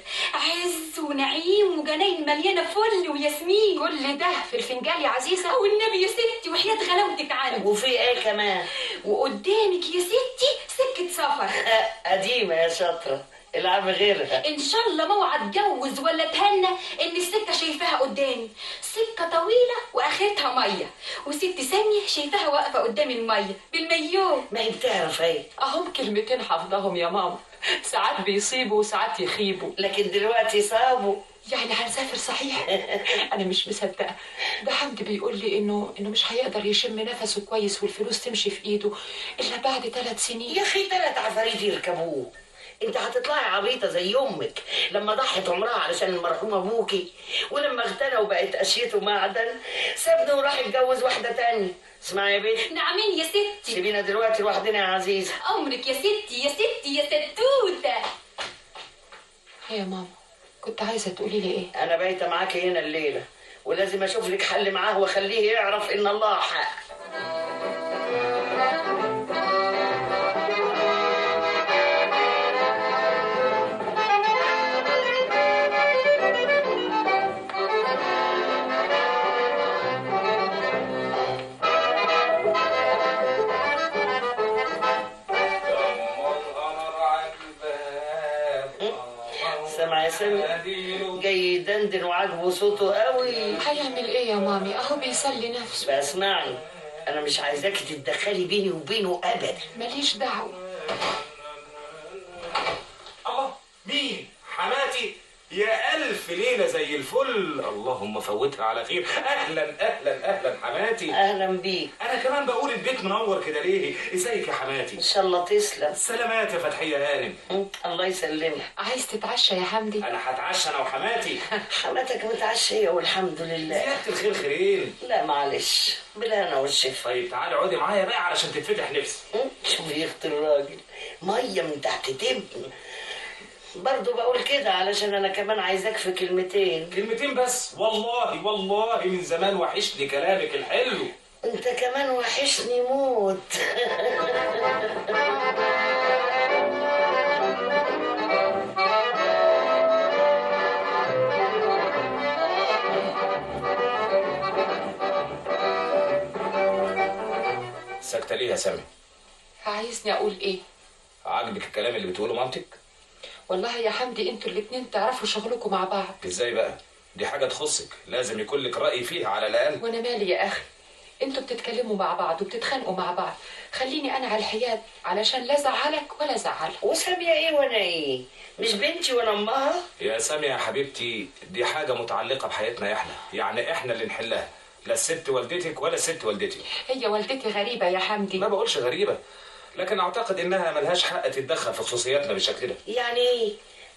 عز ونعيم وجناين مليانه فل وياسمين كل ده في الفنجان يا عزيزه والنبي يا ستي وحياه غلاوتك عنه وفي ايه كمان وقدامك يا ستي سكه سفر قديمه يا شاطره العب غيرها ان شاء الله ما اوعى اتجوز ولا اتهنى ان السكه شايفاها قدامي سكه طويله واخرتها ميه وست ساميه شايفاها واقفه قدام الميه بالمليون ما هي بتعرف ايه اهم كلمتين حافظاهم يا ماما ساعات بيصيبوا وساعات يخيبوا لكن دلوقتي صابوا يعني هنسافر صحيح انا مش مصدقه ده حمدي بيقول لي انه انه مش هيقدر يشم نفسه كويس والفلوس تمشي في ايده الا بعد ثلاث سنين يا اخي ثلاث عفاريت يركبوه انت هتطلعي عبيطه زي امك لما ضحت عمرها علشان المرحوم ابوكي ولما اغتنى وبقت اشيته معدن سابني وراح يتجوز واحده تانية اسمعي يا بنت نعمين يا ستي سيبينا دلوقتي لوحدنا يا عزيزه امرك يا ستي يا ستي يا ستوته يا ماما كنت عايزه تقولي لي ايه انا بايته معاكي هنا الليله ولازم اشوف لك حل معاه واخليه يعرف ان الله حق سامع يا سامي جاي يدندن وعاجبه صوته قوي هيعمل ايه يا مامي اهو بيسلي نفسه بقى اسمعي انا مش عايزاكي تتدخلي بيني وبينه ابدا ماليش دعوه الله مين حماتي يا ألف ليلة زي الفل اللهم فوتها على خير أهلا أهلا أهلا حماتي اهلا بيك أنا كمان بقول البيت منور كده ليه ازيك يا حماتي ان شاء الله تسلم سلامات يا فتحية هانم الله يسلمك عايز تتعشى يا حمدي أنا هتعشى أنا وحماتي حماتك متعشية والحمد لله زيادة الخير خيرين لا معلش بالهنا والشفا طيب تعالي اقعدي معايا بقى علشان تتفتح نفسي شوفي يا اخت الراجل ميه من تحت تبن برضه بقول كده علشان انا كمان عايزاك في كلمتين كلمتين بس والله والله من زمان وحشني كلامك الحلو انت كمان وحشني موت ساكتة ليه يا سامي عايزني اقول ايه عاجبك الكلام اللي بتقوله مامتك والله يا حمدي انتوا الاتنين تعرفوا شغلكم مع بعض ازاي بقى دي حاجة تخصك لازم يكون لك رأي فيها على الأقل وانا مالي يا اخي انتوا بتتكلموا مع بعض وبتتخانقوا مع بعض خليني انا على الحياد علشان لا ازعلك ولا ازعلها وسامية ايه وانا ايه مش بنتي وانا امها يا سامية يا حبيبتي دي حاجة متعلقة بحياتنا احنا يعني احنا اللي نحلها لا الست والدتك ولا الست والدتي هي والدتي غريبة يا حمدي ما بقولش غريبة لكن اعتقد انها ملهاش حق تتدخل في خصوصياتنا بالشكل ده يعني ايه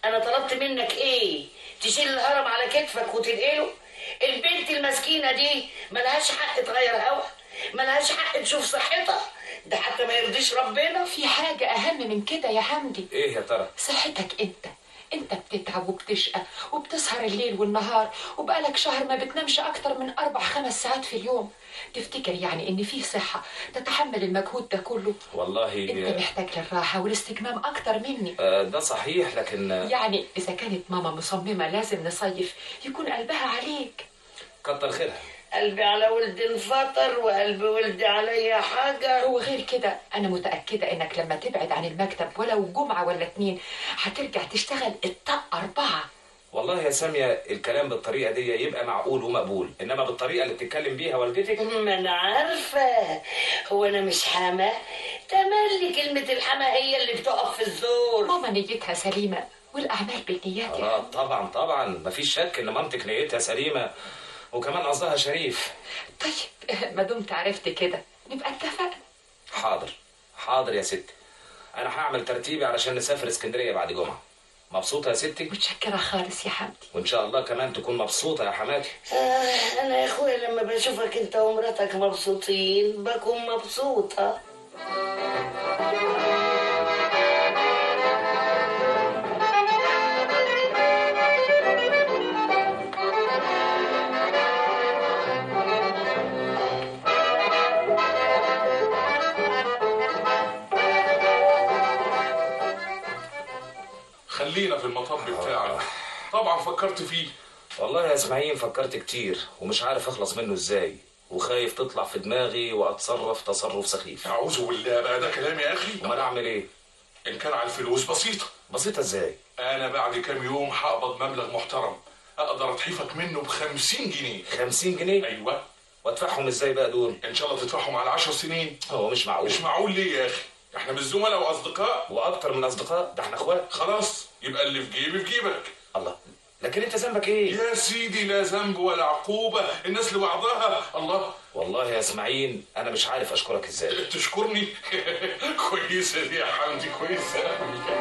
انا طلبت منك ايه تشيل الهرم على كتفك وتنقله البنت المسكينه دي ملهاش حق تغير هوا ملهاش حق تشوف صحتها ده حتى ما يرضيش ربنا في حاجة أهم من كده يا حمدي ايه يا ترى صحتك انت انت بتتعب وبتشقى وبتسهر الليل والنهار وبقالك شهر ما بتنامش اكتر من اربع خمس ساعات في اليوم تفتكر يعني ان في صحة تتحمل المجهود ده كله والله انت محتاج للراحة والاستجمام اكتر مني آه، ده صحيح لكن آه، يعني اذا كانت ماما مصممة لازم نصيف يكون قلبها عليك كتر خيرها قلبي على ولد انفطر وقلب ولدي عليا حاجة هو غير كده أنا متأكدة إنك لما تبعد عن المكتب ولو جمعة ولا اتنين هترجع تشتغل الطاق أربعة والله يا سامية الكلام بالطريقة دي يبقى معقول ومقبول إنما بالطريقة اللي بتتكلم بيها والدتك ما انا عارفة هو انا مش حما تملي كلمة الحما هي اللي بتقف في الزور ماما نيتها سليمة والأعمال بالنيات يا آه طبعا طبعا مفيش شك إن مامتك نيتها سليمة وكمان قصدها شريف ما دمت عرفت كده نبقى اتفقنا حاضر حاضر يا ستي أنا هعمل ترتيبي علشان نسافر اسكندرية بعد جمعة مبسوطة يا ستي؟ متشكرة خالص يا حمدي وإن شاء الله كمان تكون مبسوطة يا حماتي آه انا يا اخويا لما بشوفك انت ومراتك مبسوطين بكون مبسوطة خلينا في المطب بتاعك طبعا فكرت فيه والله يا اسماعيل فكرت كتير ومش عارف اخلص منه ازاي وخايف تطلع في دماغي واتصرف تصرف سخيف اعوذ بالله بقى ده كلام يا اخي امال اعمل ايه ان كان على الفلوس بسيطه بسيطه ازاي انا بعد كام يوم هقبض مبلغ محترم اقدر اتحفك منه ب 50 جنيه 50 جنيه ايوه وادفعهم ازاي بقى دول ان شاء الله تدفعهم على 10 سنين هو مش معقول مش معقول ليه يا اخي احنا مش زملاء واصدقاء واكتر من اصدقاء ده احنا اخوات خلاص يبقى اللي في جيبي في جيبك الله لكن انت ذنبك ايه يا سيدي لا ذنب ولا عقوبه الناس لبعضها الله والله يا اسماعيل انا مش عارف اشكرك ازاي تشكرني كويسه دي يا حمدي كويسه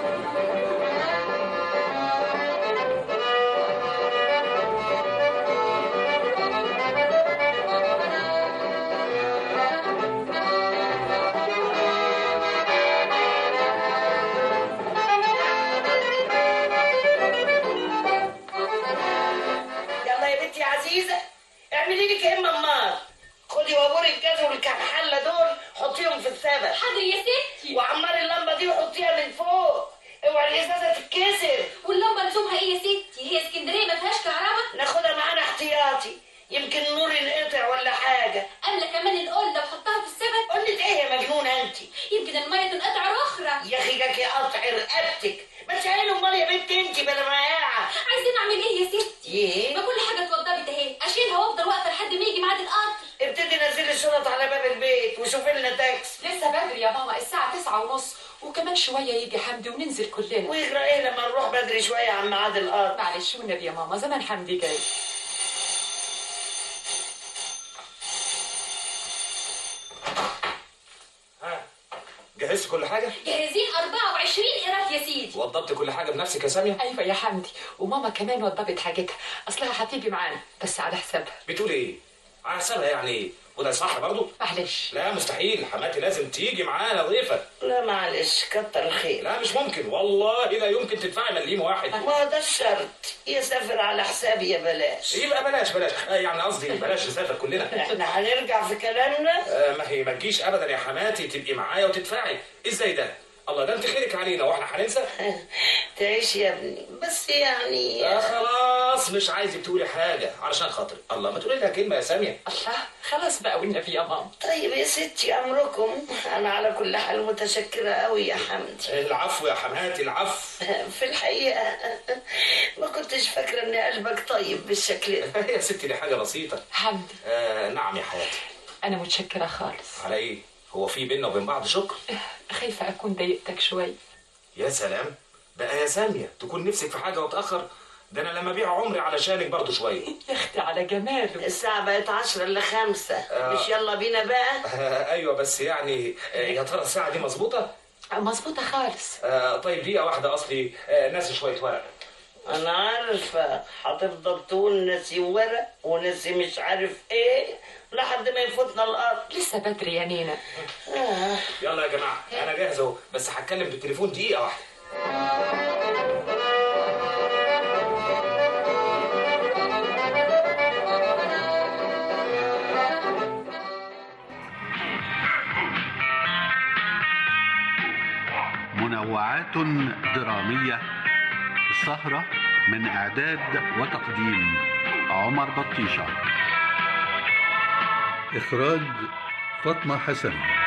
يلا يا بنتي يا عزيزة اعملي لي كأم امار خدي وابور الجاز والكام حلة دول حطيهم في السبت حاضر يا ستي وعمري اللمبة دي وحطيها من فوق اوعي الازازة تتكسر واللمبه لزومها ايه يا ستي هي اسكندريه ما فيهاش كهرباء ناخدها معانا احتياطي يمكن النور ينقطع ولا حاجة قبل كمان القله وحطها في السبت قلت ايه يا مجنونة انت يمكن الميه تنقطع اخرى يا اخي جاكي قطع رقبتك ما تسألي امال يا بنت انت بلا مياعة عايزين اعمل ايه يا ستي ايه ما كل حاجه اتوضبت اهي اشيلها وافضل واقفه لحد ما يجي ميعاد القطر ابتدي نزلي الشنط على باب البيت وشوفي لنا تاكس لسه بدري يا ماما الساعة تسعة ونص وكمان شوية يجي حمدي وننزل كلنا ويجرى ايه لما نروح بدري شوية عن ميعاد القطر معلش والنبي يا ماما زمان حمدي جاي جهزت كل حاجه جاهزين 24 قيراط يا سيدي وضبت كل حاجه بنفسك يا ساميه ايوه يا حمدي وماما كمان وضبت حاجتها اصلها هتيجي معانا بس على حسابها بتقول ايه على حسابها يعني ايه وده صح برضه معلش لا مستحيل حماتي لازم تيجي معانا ضيفه لا معلش كتر خير لا مش ممكن والله لا يمكن تدفعي مليم واحد ما ده الشرط يسافر على حسابي يا بلاش يبقى بلاش بلاش آه يعني قصدي بلاش نسافر كلنا احنا هنرجع في كلامنا آه ما هي ما تجيش ابدا يا حماتي تبقي معايا وتدفعي ازاي ده الله ده انت خيرك علينا واحنا هننسى تعيش يا ابني بس يعني آه خلاص مش عايزك تقولي حاجه علشان خاطري الله ما تقولي لها كلمه يا ساميه الله خلاص بقى والنبي يا ماما طيب يا ستي امركم انا على كل حال متشكره قوي يا حمدي العفو يا حماتي العفو في الحقيقه ما كنتش فاكره ان قلبك طيب بالشكل ده يا ستي دي حاجه بسيطه حمدي آه نعم يا حياتي انا متشكرة خالص على ايه هو في بينا وبين بعض شكر خايفة اكون ضايقتك شوية يا سلام بقى يا ساميه تكون نفسك في حاجه وتاخر ده انا لما ابيع عمري علشانك برضه شويه يا اختي على جماله الساعة بقت عشرة إلا خمسة آه. مش يلا بينا بقى آه ايوه بس يعني آه يا ترى الساعه دي مظبوطه مظبوطه خالص آه طيب دقيقه واحده اصلي آه ناسي شويه ورق انا عارفه هتفضل تقول ناسي ورق وناسي مش عارف ايه لحد ما يفوتنا الارض لسه بدري يا نينا آه. يلا يا جماعه انا جاهز اهو بس هتكلم بالتليفون دقيقه واحده منوعات درامية السهرة من إعداد وتقديم عمر بطيشة إخراج فاطمة حسن